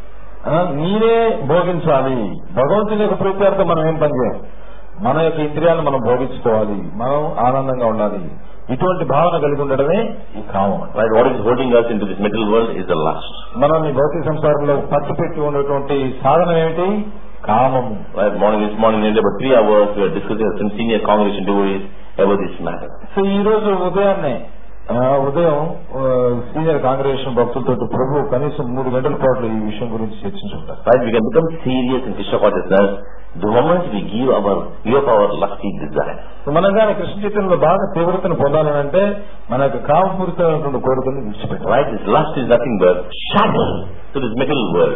ఆ, నేనే భోగించాలి భగవంతుని యొక్క ప్రీత్యార్థం మనం ఏం పని చేయాలి మన యొక్క ఇంద్రియాలను మనం భోగించుకోవాలి మనం ఆనందంగా ఉండాలి ఇటువంటి భావన కలిగి ఉండడమే ఈ కామం అంటే. Right? What is holding us into this material world is the lust. మనం ఈ భౌతిక సంసారంలో పట్టు పెట్టి ఉన్నటువంటి సాధనం ఏమిటి కామము Right? Morning, this morning, in about three hours, we are discussing with some senior congregation devotees about this matter. So ఈ రోజు ఉదయాన్నే ఆ, ఉదయం ఆ, సీనియర్ కాంగ్రెగేషన్ భక్తులతో ప్రభు కనీసం మూడు గంటల పాటు ఈ విషయం గురించి చర్చించుంటారు Right? We can become serious in Krishna consciousness the moment we give our give up our lusty desire. So మనం కానీ కృష్ణ చైతన్యంలో బాగా తీవ్రతను పొందాలనంటే మన యొక్క కామపూరితమైనటువంటి కోరికలను విడిచిపెట్టాలి Right? This lust is nothing but shadow to this material world.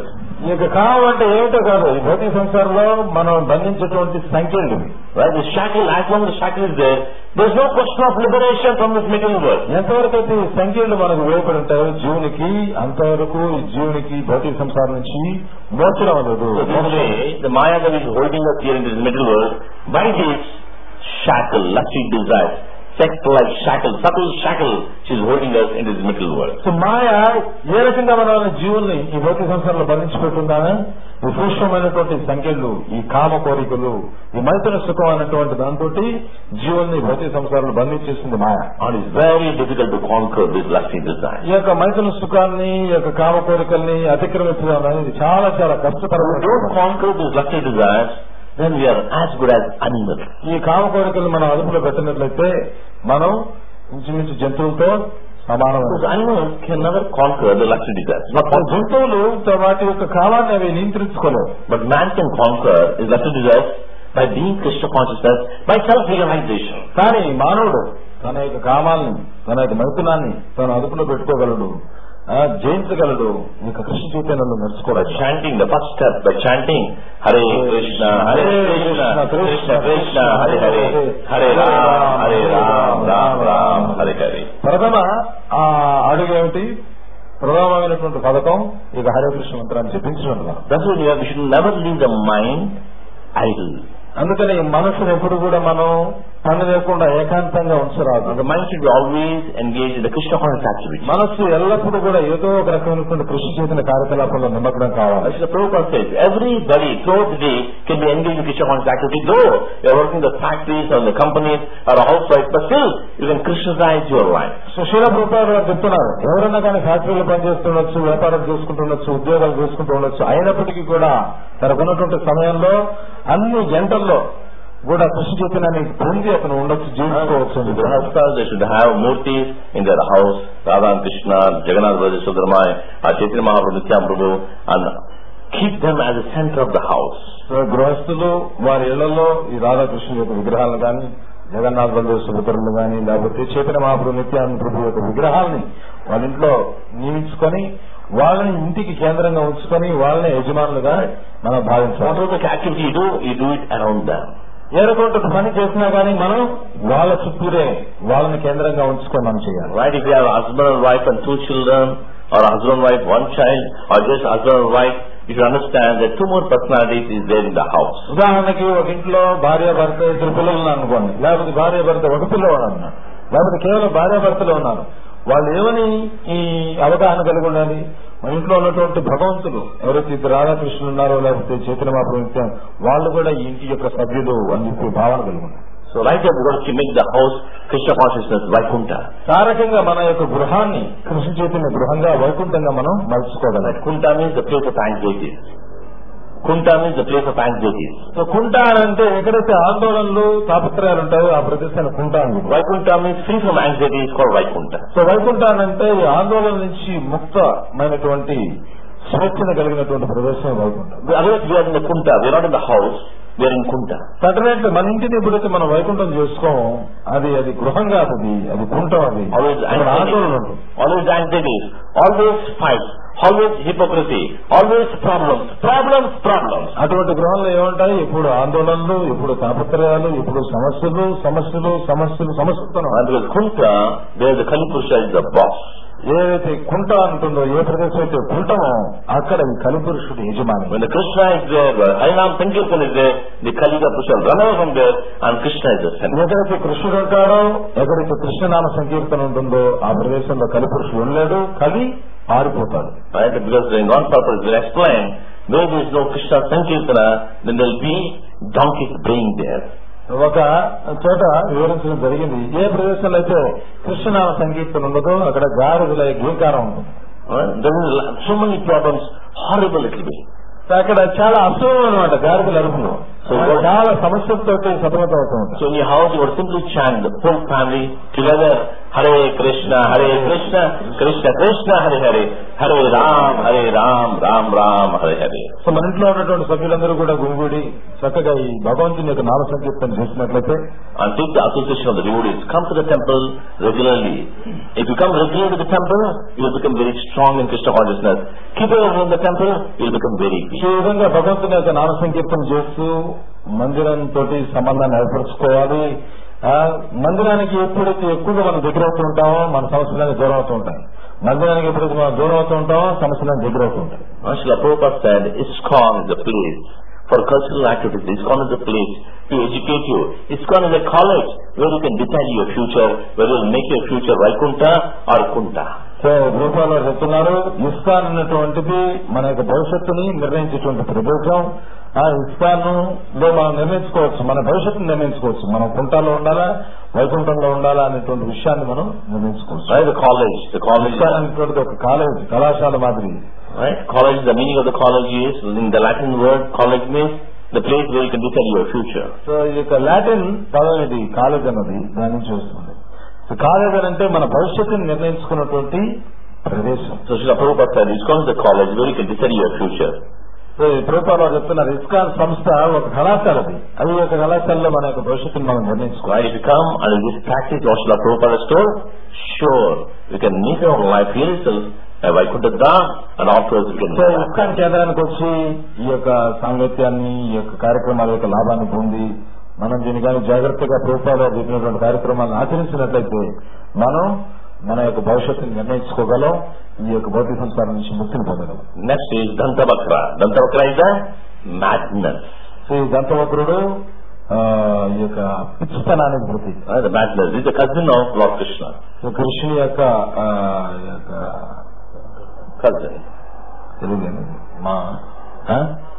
ఇక కామం అంటే ఏమిటో కాదు ఈ భౌతిక సంసారంలో మనం బంధించేటువంటి సంఖ్యలు ఇవి Right? The shackle, as long as the shackle is there, there's no question of liberation from this material world. ఎంతవరకు అయితే ఈ సంఖ్యలు మనకు వేయబడి ఉంటాయో జీవునికి అంతవరకు ఈ జీవునికి భౌతిక సంసారం నుంచి మోచడం లేదు So this way, the Maya that is holding us here in this middle world, by this shackle, lusty desire, sex-like shackle, subtle shackle, she's holding us in this middle world. So మాయ ఏ రకంగా మన జీవుల్ని ఈ భౌతిక సంసారంలో బంధించి పెట్టుందానే ఈ సూక్ష్మమైనటువంటి సంఖ్యలు ఈ కామ కోరికలు ఈ మైతున సుఖం అనేటువంటి దాంతో జీవుల్ని ఈ భౌతిక సంసారంలో బంధించేసింది మాయ And it's very difficult to conquer this lusty desire. ఈ యొక్క మైతున సుఖాన్ని ఈ యొక్క కామ కోరికల్ని అతిక్రమించడం అనేది చాలా చాలా If we don't కష్టతరమైన conquer these lusty desires, then we are as good as animals. ఈ కామ కోరికలు మనం అదుపులో పెట్టినట్లయితే మనం ఇంచుమించు జంతువులతో సమానమైన Because animals can never conquer the lusty desires. Not మొత్తం possible. జంతువులు త- వాటి యొక్క కాలాన్ని అవి నియంత్రించుకోలేవు But man can conquer his lusty desires by being Krishna consciousness, by self-realization. కానీ మానవుడు తన యొక్క కామాల్ని తన యొక్క మైథునాన్ని తను అదుపులో పెట్టుకోగలడు ఆ, జయించగలడు ఈ యొక్క కృష్ణ చైతన్యంలో By నడుచుకోవచ్చు chanting the first step, by chanting Hare Krishna, Hare Krishna, Krishna Krishna, Hare Hare, Hare Ram, Hare Ram, Ram Ram, Hare Hare. ప్రథమ ఆ అడుగు ఏమిటి ప్రధానమైనటువంటి పథకం ఇక హరే కృష్ణ మంత్రాన్ని చెప్పించడం ద్వారా. That's why we have- we should never leave the mind idle. అందుకని ఈ మనసును ఎప్పుడు కూడా మనం పని లేకుండా ఏకాంతంగా ఉంచరాదు The mind should be always engaged in the Krishna conscious activity. మనస్సు ఎల్లప్పుడూ కూడా ఏదో ఒక రకమైనటువంటి కృషి చేసిన కార్యకలాపాల్లో నిమగ్నం కావాలి As the Prabhupada says, everybody throughout the day can be engaged in Krishna conscious activity. Though you're working in the factories or in the companies or a housewife, but still you can Krishnaize your life. So శీల ప్రభుత్వాలు గారు చెప్తున్నారు ఎవరైనా కానీ ఫ్యాక్టరీలో పనిచేస్తుండొచ్చు వ్యాపారం చేసుకుంటుండొచ్చు ఉద్యోగాలు చేసుకుంటూ ఉండొచ్చు అయినప్పటికీ కూడా తనకున్నటువంటి సమయంలో అన్ని గంటల్లో కూడా కృషి చైతన్యాన్ని పొంది అతను ఉండొచ్చు జీవించుకోవచ్చు అని The చెప్తున్నారు. Grahasthas, they should have murtis in their house, Radha and Krishna, Jagannath Baladev Sudramai, or Chaitanya Mahaprabhu, Nityan Prabhu, and keep them as the center of the house. So గృహస్థులు వారి ఇళ్లలో ఈ రాధాకృష్ణ యొక్క విగ్రహాలను కానీ జగన్నాథ బలదేవ్ సుభద్రులు కానీ లేకపోతే చైతన్య మహాప్రభు నిత్యానంద ప్రభు యొక్క విగ్రహాలని వాళ్ళ ఇంట్లో నియమించుకొని వాళ్ళని ఇంటికి కేంద్రంగా ఉంచుకొని వాళ్ళని యజమానులుగా మనం భావించాలి Whatever the activity you do, you do it around them. ఏ రకమైన పని చేసినా కానీ మనం వాళ్ళ చుట్టూరే వాళ్ళని కేంద్రంగా ఉంచుకొని మనం చేయాలి Right? If you have a husband and wife and two children, or a husband and wife, one child, or just husband and wife, you should understand that two more personalities is there in the house. ఉదాహరణకి ఒక ఇంట్లో భార్య భర్త ఇద్దరు పిల్లలు ఉన్నారు అనుకోండి లేకపోతే భార్య భర్త ఒక పిల్లవాడు అన్నారు లేకపోతే కేవలం భార్య భర్తలు ఉన్నారు వాళ్ళు ఏమని ఈ అవగాహన కలిగి ఉండాలి మన ఇంట్లో ఉన్నటువంటి భగవంతులు ఎవరైతే ఇద్దరు రాధాకృష్ణులు ఉన్నారో లేకపోతే చైతన్య మహాప్రభు వాళ్ళు కూడా ఈ ఇంటి యొక్క సభ్యులు అని చెప్పి భావన కలిగి ఉన్నారు So right there, we got to make the house Krishna consciousness, Vaikuntha. ఆ రకంగా మన యొక్క గృహాన్ని కృష్ణ చైతన్య గృహంగా వైకుంఠంగా మనం మలుచుకోగలం Vaikuntha means the place of anxieties. Kunta means the place of anxieties. So కుంట అని అంటే ఎక్కడైతే ఆందోళనలు తాపత్రయాలు ఉంటాయో ఆ ప్రదేశాన్ని కుంట అని చెప్తారు. Vaikuntha means free from anxiety is called Vaikuntha. So Vaikuntham అంటే ఈ ఆందోళన నుంచి ముక్తమైనటువంటి స్వేచ్ఛను కలిగినటువంటి ప్రదేశం Vaikuntham Otherwise we are in the Kunta, we are not in the house, we are in Kunta. సటనైతే మన ఇంటిని ఎప్పుడైతే మనం వైకుంఠం చేసుకోము అది అది గృహంగా అది అది కుంఠం అది Always అక్కడ ఆందోళన anxiety, ఉంటుంది always anxieties, always fights, always hypocrisy, always problems, problems, problems. అటువంటి గృహంలో ఏముంటాయి ఇప్పుడు ఆందోళనలు ఇప్పుడు తాపత్రయాలు ఇప్పుడు సమస్యలు సమస్యలు సమస్యలు సమస్యలు And because Kunta, there the Kali Purusha is the boss. ఏదైతే కుంట అంటుందో ఏ ప్రదేశం అయితే కుంటమో అక్కడ ఈ కలిపురుషుడు యజమాని When the Krishna is there, when Harinam Sankirtan is there, the Kaliga Purusha will run away from there and Krishna is the center. ఎక్కడైతే కృష్ణుడు ఉంటాడో ఎక్కడైతే కృష్ణనామ సంకీర్తన ఉంటుందో ఆ ప్రదేశంలో కలిపురుషుడు ఉండలేడు కలి పారిపోతాడు Right? Because in one purpose will explain, where there is no Krishna Sankirtana, then there will be donkeys braying there. ఒక చోట వివరించడం జరిగింది ఏ ప్రదేశంలో అయితే కృష్ణనామ సంకీర్తన ఉండదో అక్కడ గాడిదల గీకారం ఉంటుంది Right? There is so many problems, horrible it will be. అక్కడ చాలా అసహ్యం అనమాట గాడిదల అరుపులు So, చాలా సమస్యలతో సతమతం అవుతూ ఉంటారు So in your house, you would simply chant the whole family together Hare Krishna, Hare Krishna, Krishna Krishna, Hare Hare, Hare Ram, Hare Ram, Ram Ram, Hare Hare. So మన ఇంట్లో ఉన్నటువంటి సభ్యులందరూ కూడా గుంగుడి చక్కగా ఈ భగవంతుని యొక్క నామ సంకీర్తన చేసినట్లయితే And take the association of the devotees. Come to the temple regularly. If you come regularly to the temple, you will become very strong in Krishna consciousness. Keep away from the temple, you will become very weak. ఈ విధంగా భగవంతుని యొక్క నామ సంకీర్తన చేస్తూ మందిరం తోటి సంబంధాన్ని ఏర్పరచుకోవాలి ఆ, మందిరానికి ఎప్పుడైతే ఎక్కువగా మనం దగ్గర అవుతూ ఉంటామో మన సమస్యలన్నీ దూరం అవుతూ ఉంటాయి మందిరానికి ఎప్పుడైతే మనం దూరం అవుతూ ఉంటామో సమస్యలన్నీ దగ్గర అవుతూ ఉంటాయి Srila Prabhupada said, ISKCON is the place for cultural activities. ISKCON is the place to educate you. ISKCON is a college where you can decide your future, whether you will make your future Vaikunta or Kunta. So రూపాల్లో చెప్తున్నారు ISKCON అన్నటువంటిది మన యొక్క భవిష్యత్తుని నిర్ణయించేటువంటి ప్రదేశం ఆ ISKCON లో మనం నిర్ణయించుకోవచ్చు మన భవిష్యత్తుని నిర్ణయించుకోవచ్చు మనం కుంటాలో ఉండాలా వైకుంఠంలో ఉండాలా అనేటువంటి విషయాన్ని మనం నిర్ణయించుకోవచ్చు Right? The college. The college. ISKCON అనేటువంటిది ఒక కాలేజ్ కళాశాల మాదిరి Right? College, the meaning of the college is, in the Latin word, college means the place where you can decide your future. So ఈ యొక్క లాటిన్ పదం ఇది college అన్నది దాని నుంచి వస్తుంది సో కాలేజ్ అని అంటే మన భవిష్యత్తుని నిర్ణయించుకున్నటువంటి ప్రదేశం So Srila Prabhupada said, ISKCON is the college where you can decide your future. So ఈ ప్రభుత్వాలు చెప్తున్నారు ఇస్కాన్ సంస్థ ఒక కళాశాల అది అది ఒక కళాశాలలో మన యొక్క భవిష్యత్తుని మనం నిర్ణయించుకోవాలి Right? If you come and you just practice what Srila Prabhupada has told, sure, you can meet your life here itself, uh, Vaikuntha Dham, and afterwards you can so ISKCON కేంద్రానికి వచ్చి ఈ యొక్క సాంగత్యాన్ని ఈ యొక్క కార్యక్రమాల యొక్క లాభాన్ని పొంది మనం దీన్ని కానీ జాగ్రత్తగా ప్రభుత్వాలు చెప్పినటువంటి కార్యక్రమాలను ఆచరించినట్లయితే మనం మన యొక్క భవిష్యత్తుని నిర్ణయించుకోగలం ఈ యొక్క భౌతిక సంస్కారం నుంచి ముక్తిని పొందగలం Next is Dantavakra. Dantavakra is the madness. So ఈ దంతవక్రుడు ఆ, ఈ యొక్క పిచ్చితనానికి ప్రతీక Uh, the madness. This is the cousin of Lord Krishna. So కృష్ణుని యొక్క ఆ, ఈ యొక్క Cousin. తెలియలేదు మా ఆ?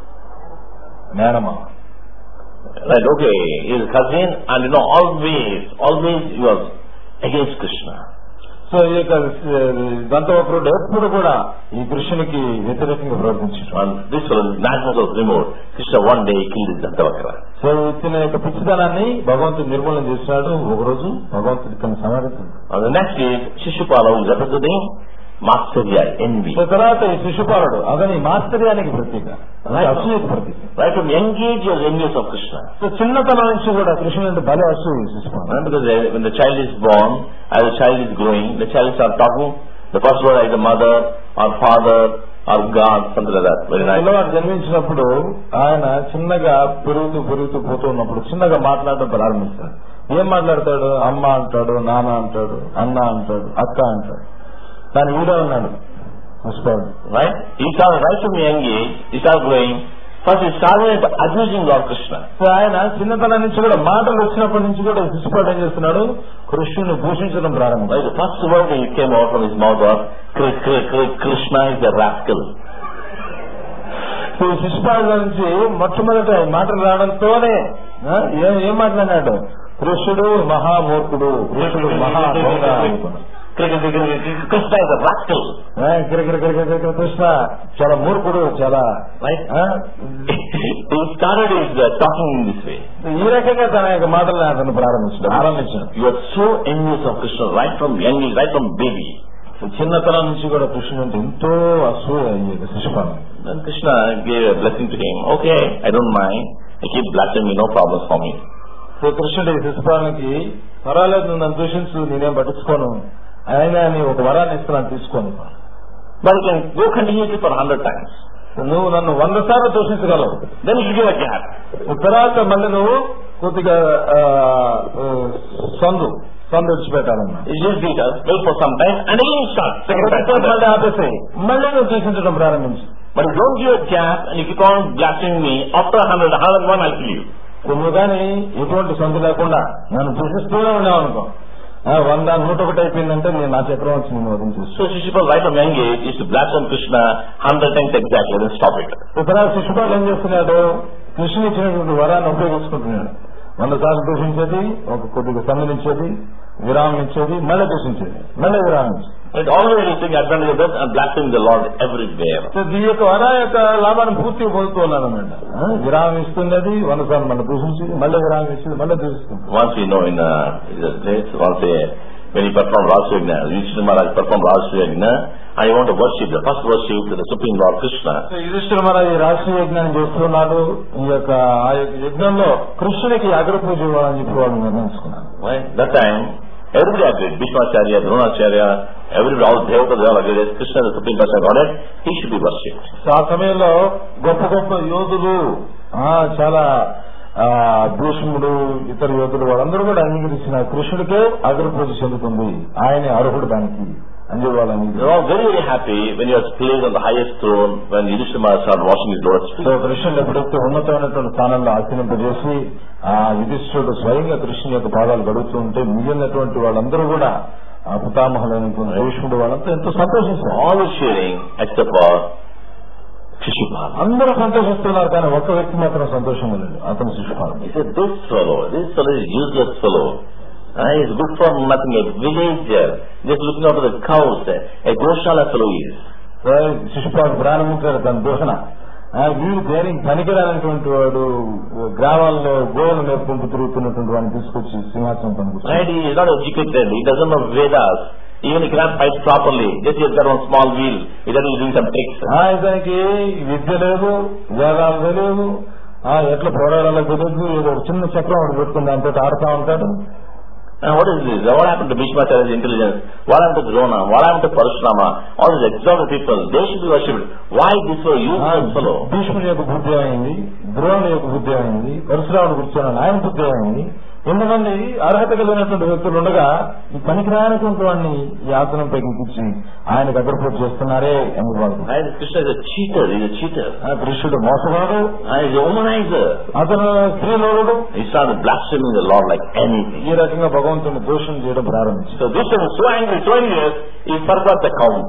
మేనమా Right, okay. He is a cousin and you know always, always he was against Krishna. So ఈ యొక్క దంతవక్రుడు ఎప్పుడు కూడా ఈ కృష్ణునికి వ్యతిరేకంగా ప్రవర్తించాడు And this was madness was removed. Krishna one day killed his Dantavakra. So ఇచ్చిన యొక్క పిచ్చితనాన్ని భగవంతుడు నిర్మూలన చేసినాడు ఒకరోజు భగవంతుడి తన సమాధించింది And the next is Shishupala who is representing Matsarya, envy. So తర్వాత ఈ శిశుపాలుడు అతని మాస్తర్యానికి ప్రతీక అలాగే అసూయకు ప్రతీక Right from young age he was envious of Krishna. So చిన్నతనం నుంచి కూడా కృష్ణుడు అంటే భలే అసూయ శిశుపాలుడు Right? Because they- when the child is born, as the child is growing, the child starts talking, the first word is the mother or father or God, something like that. Very nice. పిల్లవాడు జన్మించినప్పుడు ఆయన చిన్నగా పెరుగుతూ పెరుగుతూ పోతూ ఉన్నప్పుడు చిన్నగా మాట్లాడడం ప్రారంభిస్తాడు ఏం మాట్లాడతాడు అమ్మ అంటాడు నాన్న అంటాడు అన్న అంటాడు అక్క అంటాడు దాని వీడే ఉన్నాడు పుష్పాడు Right? He started right from young age, he started growing. First he started abusing Lord Krishna. So ఆయన చిన్నతనం నుంచి కూడా మాటలు వచ్చినప్పటి నుంచి కూడా శిశుపాడు ఏం చేస్తున్నాడు కృష్ణుని భూషించడం ప్రారంభించాడు Right? The first word that came out from his mouth was, "Kri- Kri- Kri- Krishna is a rascal. So శిశుపాడు నుంచి మొట్టమొదట ఈ మాటలు రావడంతోనే ఆ, ఏం ఏం మాట్లాడినాడు కృష్ణుడు మహామూర్ఖుడు కృష్ణుడు మహా దొంగ అనుకున్నాడు. Kri- Kri- Kri- Kri- Kri- Krishna is a rascal. ఆ, గిర గిర గిర గిర గిర కృష్ణ చాలా మూర్ఖుడు చాలా Right? ఆ, he started his uh, talking in this way. ఈ రకంగా తన యొక్క మాటలను అతను ప్రారంభించాడు ఆరంభించాడు You are so envious of Krishna right from young age, right from baby. చిన్నతనం నుంచి కూడా కృష్ణుడు అంటే ఎంతో అసూయ అయ్యేది శిశుపాలం Then Krishna gave a blessing to him. Okay, I don't mind. I keep blessing me, no problems for me. So కృష్ణుడు ఈ శిశుపాలకి పర్వాలేదు నువ్వు నన్ను దూషించు నేనేం పట్టించుకోను అయినా నీ ఒక వరాన్ని ఇస్తున్నాను తీసుకోను But you can go continuously for a hundred times. నువ్వు నన్ను వంద సార్లు దూషించగలవు Then you should give a gap. తర్వాత మళ్ళీ నువ్వు కొద్దిగా ఆ, ఆ, సందు సందు విడిచిపెట్టాలన్నా You just beat us, wait for some time, and again start. Second time. తర్వాత మళ్ళీ ఆపేసాయి మళ్ళీ నువ్వు దూషించడం ప్రారంభించు But if you don't give a gap and you keep on blasting me, after a hundred, a hundred and one, I'll kill you. నువ్వు కానీ ఎటువంటి సందు లేకుండా నన్ను దూషిస్తూనే ఉన్నావు అనుకో ఆ, వంద నూట ఒకటి అయిపోయిందంటే నేను నా చక్రం వచ్చి నేను వదిలించేసి So Shishupal right from young age used to blaspheme Krishna hundred times exactly, then stop it. తర్వాత శిశుపాలు ఏం చేస్తున్నాడు కృష్ణుని ఇచ్చినటువంటి వరాన్ని ఉపయోగించుకుంటున్నాడు వంద సార్లు దూషించేది ఒక కొద్దిగా సంబంధించేది విరామం ఇచ్చేది మళ్ళీ దూషించేది మళ్ళీ విరామం ఇచ్చేది It always is taking advantage of that and blaspheming the Lord everywhere. So ఈ యొక్క వర యొక్క లాభాన్ని పూర్తిగా పొందుతూ ఉన్నాడు అనమాట విరామం ఇస్తున్నది వంద సార్లు మళ్ళీ దూషించేది మళ్ళీ విరామం ఇచ్చేది మళ్ళీ దూషిస్తుంది Once we know in uh, in the place, once a when he performed Rasa Yajna, Yudhishthira Maharaj performed Rasa Yajna, and he wanted to worship, the first worship to the Supreme Lord Krishna. So Yudhishthira మహారాజు ఈ రాష్ట్రీయ యజ్ఞాన్ని చేస్తున్నాడు ఈ యొక్క ఆ యొక్క యజ్ఞంలో కృష్ణునికి అగ్రపూజ ఇవ్వాలని చెప్పి వాళ్ళు నిర్ణయించుకున్నారు Right? That time, everybody agreed, Bhishmacharya, Dronacharya, everybody, all devatas, they all agreed that Krishna is the Supreme Personality of Godhead, he should be worshipped. So ఆ సమయంలో గొప్ప గొప్ప యోధులు ఆ, చాలా ఆ, భీష్ముడు ఇతర యోధులు వాళ్ళందరూ కూడా అంగీకరించిన కృష్ణుడికే అగ్రపూజ చెందుతుంది ఆయనే అర్హుడు దానికి అని చెప్పి వాళ్ళు They అంగీకరించారు were all very, very happy when he was placed on the highest throne, when Yudhishthira Maharaj started washing his lotus feet. So కృష్ణుడు ఎప్పుడైతే ఉన్నతమైనటువంటి స్థానంలో ఆశ్రయింపజేసి ఆ యుధిష్ఠుడు స్వయంగా కృష్ణుని యొక్క పాదాలు గడుపుతూ ఉంటే మిగిలినటువంటి వాళ్ళందరూ కూడా ఆ పితామహులైనటువంటి భీష్ముడు వాళ్ళంతా ఎంతో సంతోషిస్తారు All was cheering except for Shishupala. అందరూ సంతోషిస్తున్నారు కానీ ఒక్క వ్యక్తి మాత్రం సంతోషంగా లేదు అతను శిశుపాలు He said, this fellow, this fellow is useless fellow. Uh, he's good for nothing, a villager, just looking after the cows. A Goshala fellow he is. శిశుపాలు ప్రారంభించారు తన దోషణ ఆ, వీడు దేనికి పనికిరానటువంటి వాడు గ్రామాల్లో గోవులు మేపుకుంటూ తిరుగుతున్నటువంటి వాడిని తీసుకొచ్చి సింహాసనం పనికొచ్చారు Right? He is not educated, he doesn't know Vedas. Even he cannot fight properly. Just he has got one small wheel. He doesn't doing some tricks. ఇతనికి విద్య లేదు వేదాలు తెలియదు ఆ, ఎట్లా పోరాడాలో తెలియదు ఏదో ఒక చిన్న చక్రం ఒకటి పెట్టుకుని దాంతో ఆడుతా ఉంటాడు And what is this? What happened to Bhishmacharya's intelligence? What happened to Drona? What happened to Parashurama? All these exalted people, they should be worshipped. Why this fellow, ఆ, useless fellow? భీష్ముడి యొక్క బుద్ధి అయింది ద్రోణుడి యొక్క బుద్ధి అయింది పరశురాముడు కూర్చొని ఆయన బుద్ధి అయింది ఎంతమంది అర్హత కలిగినటువంటి వ్యక్తులు ఉండగా ఈ పనికిరానటువంటి వాడిని ఈ ఆసనం పైకి ఆయనకు అగ్రపోటు చేస్తున్నారే అని వాళ్ళు Right? Krishna is a cheater, he is a cheater. ఆ కృష్ణుడు మోసగాడు And he is a womanizer. అతను స్త్రీలోడు He started blaspheming the Lord like anything. ఈ రకంగా భగవంతుని దోషం చేయడం ప్రారంభించాడు So this was so angry, so angry, he forgot the count.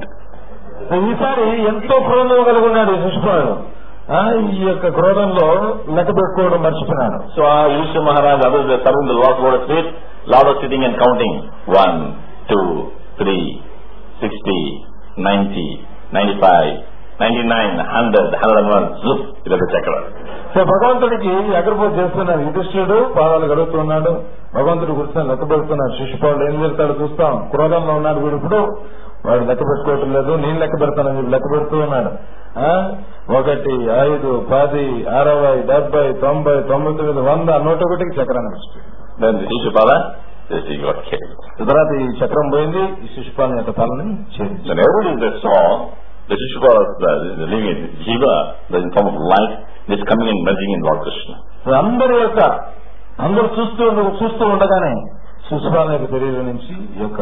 ఈసారి ఎంతో క్రోధం కలిగి ఉన్నాడు ఈ శిశుపాడు ఆ, ఈ యొక్క క్రోధంలో లెక్క పెట్టుకోవడం మర్చిపోయినాడు So uh, Yusha Maharaj, others were serving the Lord's Lord feet. Lord was sitting and counting. One, two, three, sixty, ninety, ninety-five, ninety-nine, hundred, hundred and one. Zoop, it was a chakra. So భగవంతుడికి అగ్రపోటు చేస్తున్నాడు యుధిష్ఠుడు పాదాలు గడుపుతున్నాడు భగవంతుడు కూర్చొని లెక్క పెడుతున్నాడు శిశుపాడు ఏం చేస్తాడు చూస్తాం క్రోధంలో ఉన్నాడు వీడు ఇప్పుడు వాడు లెక్క పెట్టుకోవటం లేదు నేను లెక్క పెడతానని చెప్పి లెక్క పెడుతూ ఉన్నాడు ఆ? ఒకటి ఐదు పది అరవై డెబ్బై తొంభై తొంభై తొమ్మిది వంద నూట ఒకటికి చక్రాన్ని వస్తుంది Then the Shishupala, yes, he got killed. తర్వాత ఈ చక్రం పోయింది ఈ శిశుపాలని యొక్క తలని చేరింది Then everybody that saw the Shishupala uh, the living in Jiva, the in form of light, is coming and merging in Lord Krishna. అందరి యొక్క అందరూ చూస్తూ ఉండ- చూస్తూ ఉండగానే శిశుపాల యొక్క శరీరం నుంచి ఈ యొక్క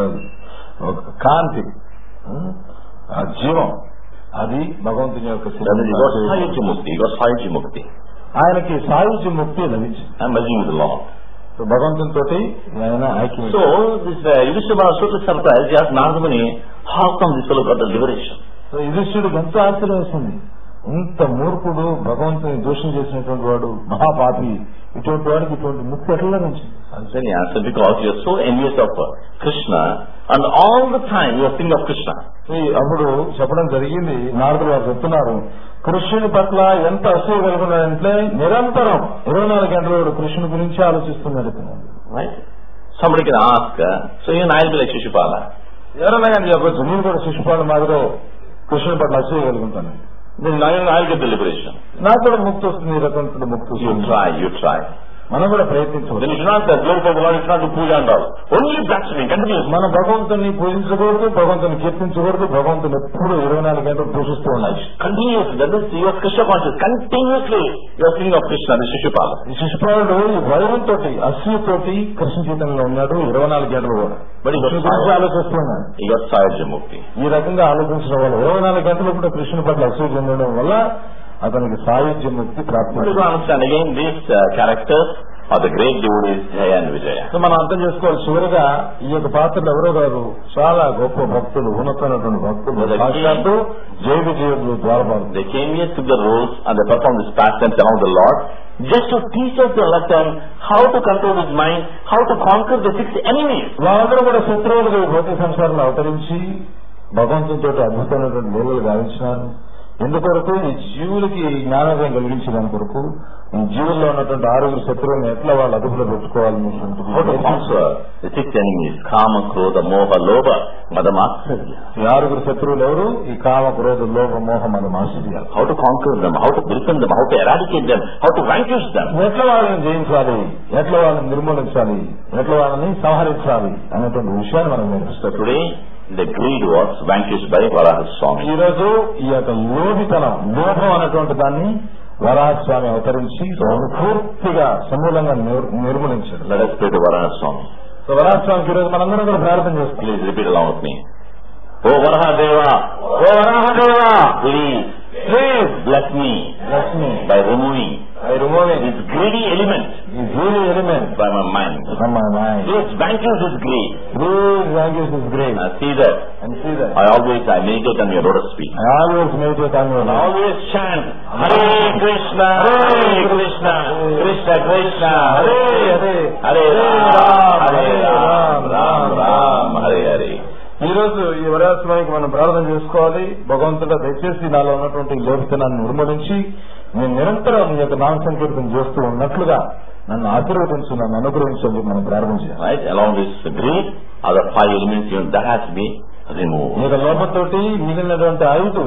ఒక కాంతి ఉం, ఆ జీవం అది భగవంతుని యొక్క Then he got శరీరం Sayuji Mukti, he got Sayuji Mukti. ఆయనకి సాయుధ్య ముక్తి లభించింది And merging with the Lord. So భగవంతుని తోటి ఆయన ఐక్యం So, this uh, Yudhishthira was totally surprised. He asked Narada how come this fellow got the liberation? So యుధిష్ఠుడికి ఎంతో ఆశ్చర్యం వేసింది ఇంత మూర్ఖుడు భగవంతుని దోషం చేసినటువంటి వాడు మహాపాపి ఇటువంటి వాడికి ఇటువంటి ముక్తి ఎట్లా లభించింది And then he answered, because you are so envious of uh, Krishna, and all the time you are thinking of Krishna. ఈ అప్పుడు చెప్పడం జరిగింది నారదులు వారు చెప్తున్నారు కృష్ణుని పట్ల ఎంత అసూయ కలుగున్నాడంటే నిరంతరం ఇరవై నాలుగు గంటలు వాడు కృష్ణుని గురించి ఆలోచిస్తున్నాడు ఇతను. Right? Somebody can ask, uh, so even I'll be like Shishupala. ఎవరైనా కానీ చెప్పచ్చు నేను కూడా శిశుపాల మాదిరి కృష్ణుని పట్ల అసూయ కలుగుతాను Then I'll, I'll get the liberation. నాకు కూడా ముక్తి వస్తుంది ఈ రకమైన ముక్తి You వస్తుంది try, you try. మనం కూడా Then ప్రయత్నించవచ్చు you should not uh, glorify the Lord, you should not do puja and all. Only blaspheming, continuously. మన భగవంతుని పూజించకూడదు భగవంతుని కీర్తించకూడదు భగవంతుని ఎప్పుడు ఇరవై నాలుగు గంటలు పూజిస్తూ ఉండాలి Continuously, that is, you are Krishna conscious. Continuously, you are thinking of Krishna, the Shishupala. ఈ శిశుపాలుడు ఈ వైరంతో అసూయతోటి కృష్ణ చైతన్యంలో ఉన్నాడు ఇరవై నాలుగు గంటలు కూడా మరి కృష్ణ గురించి ఆలోచిస్తున్నాడు He got Sayajya Mukti. ఈ రకంగా ఆలోచించడం వల్ల ఇరవై నాలుగు గంటలు కూడా కృష్ణుని పట్ల అసూయ చెందడం వల్ల అతనికి సాయుధ్య ముక్తి But you ప్రాప్తి can understand again, these uh, characters are the great devotees, Jaya and Vijaya. So మనం అర్థం చేసుకోవాలి చివరిగా ఈ యొక్క పాత్రలు ఎవరో గారు చాలా గొప్ప భక్తులు ఉన్నతమైనటువంటి భక్తులు Brother, సాక్షాత్తు జయ విజయులు ద్వారపాలు They came here, took the roles, and they performed this pastimes around the Lord, just to teach us to understand how to control his mind, how to conquer the six enemies. వాళ్ళందరూ కూడా శత్రువులుగా ఈ భౌతిక సంసారంలో అవతరించి భగవంతునితో అద్భుతమైనటువంటి లీలలు గావించినారు ఎందుకొరకు ఈ జీవులకి జ్ఞానోదయం కలిగించడానికి కొరకు ఈ జీవుల్లో ఉన్నటువంటి ఆరుగురు శత్రువులను ఎట్లా వాళ్ళు అదుపులో How to పెట్టుకోవాలనేటువంటి conquer the six enemies, Kama, Krodha, Moha, Lobha, Madamatsarya. ఈ ఆరుగురు శత్రువులు ఎవరు ఈ కామ క్రోధ లోభ మోహ మన ఆశ్చర్యాలు How to conquer them, how to welcome them, how to eradicate them, how to vanquish them. ఎట్లా వాళ్ళని జయించాలి ఎట్లా వాళ్ళని నిర్మూలించాలి ఎట్లా వాళ్ళని సంహరించాలి అనేటువంటి విషయాన్ని మనం నేర్పిస్తాం So today, the greed was vanquished by Varaha Swami. ఈ రోజు ఈ యొక్క లోభితనం లోభం అనేటువంటి దాన్ని వరాహస్వామి అవతరించి పూర్తిగా సమూలంగా నిర్- నిర్మూలించాడు Let us pray to Varaha Swami. So వరాహస్వామికి ఈ రోజు మనందరం కూడా ప్రార్థన చేస్తాం Please repeat along with me. Oh Varaha Deva, oh Varaha Deva, please, please bless me Lakshmi by removing I removing this greedy element ఈ జీవి element by my mind. Please vanquish this greed. Please thank you this great I see that. And see that I always I meditate on your lotus feet. I always meditate on your I always chant Hare Krishna, Hare Krishna, Krishna Krishna, Hare Hare Hare Ram, Hare Ram, Ram Ram, Hare Hare. ఈ రోజు ఈ వరాస్వామికి మనం ప్రార్థన చేసుకోవాలి భగవంతుడా దయచేసి నాలో ఉన్నటువంటి లోపితనాన్ని నిర్మూలించి నేను నిరంతరం నీ యొక్క నామ సంకీర్తన చేస్తూ ఉన్నట్లుగా నన్ను ఆశీర్వదించు నన్ను అనుగ్రహించు అని చెప్పి మనం ప్రార్థన చేయాలి Right? Along with greed, other five elements, even that has to be removed. ఈ యొక్క లోపంతోటి మిగిలినటువంటి ఐదు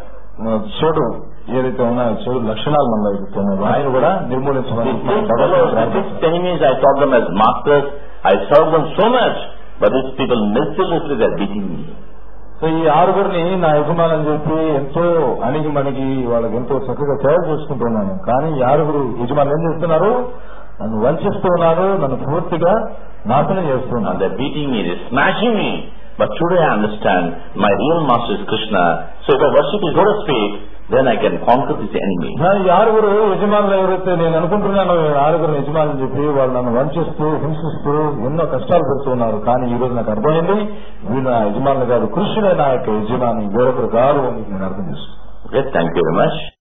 ఆ, చెడు ఏదైతే ఉన్నాయో చెడు లక్షణాలు మనలో ఏదైతే ఉన్నాయో ఆయన కూడా నిర్మూలించమని These మనం six భగవంతుని fellows, the ప్రార్థించాలి. six enemies, I saw them as masters. I served them so much, but these people mercilessly they're beating me. So ఈ ఆరుగురిని నా యజమాని చెప్పి ఎంతో అణిగి మణిగి వాళ్ళకి ఎంతో చక్కగా సేవ చేసుకుంటున్నాను కానీ ఈ ఆరుగురు యజమానులు ఏం చేస్తున్నారు నన్ను వంచిస్తూ ఉన్నారు నన్ను పూర్తిగా నాశనం And చేస్తున్నారు they're beating me, they're smashing me. But today I understand my real master is Krishna. So if I worship his lotus feet, then I can conquer this enemy. మరి ఈ ఆరుగురు యజమానులు ఎవరైతే నేను అనుకుంటున్నాను ఈ ఆరుగురు యజమానులు చెప్పి వాళ్ళు నన్ను వంచిస్తూ హింసిస్తూ ఎన్నో కష్టాలు పెడుతున్నారు కానీ ఈ రోజు నాకు అర్థమైంది వీళ్ళు నా యజమానులు కాదు కృష్ణుడే నా యొక్క యజమాని వేరొకరు కాదు అని నేను అర్థం చేసుకున్నాను Okay, thank you very much.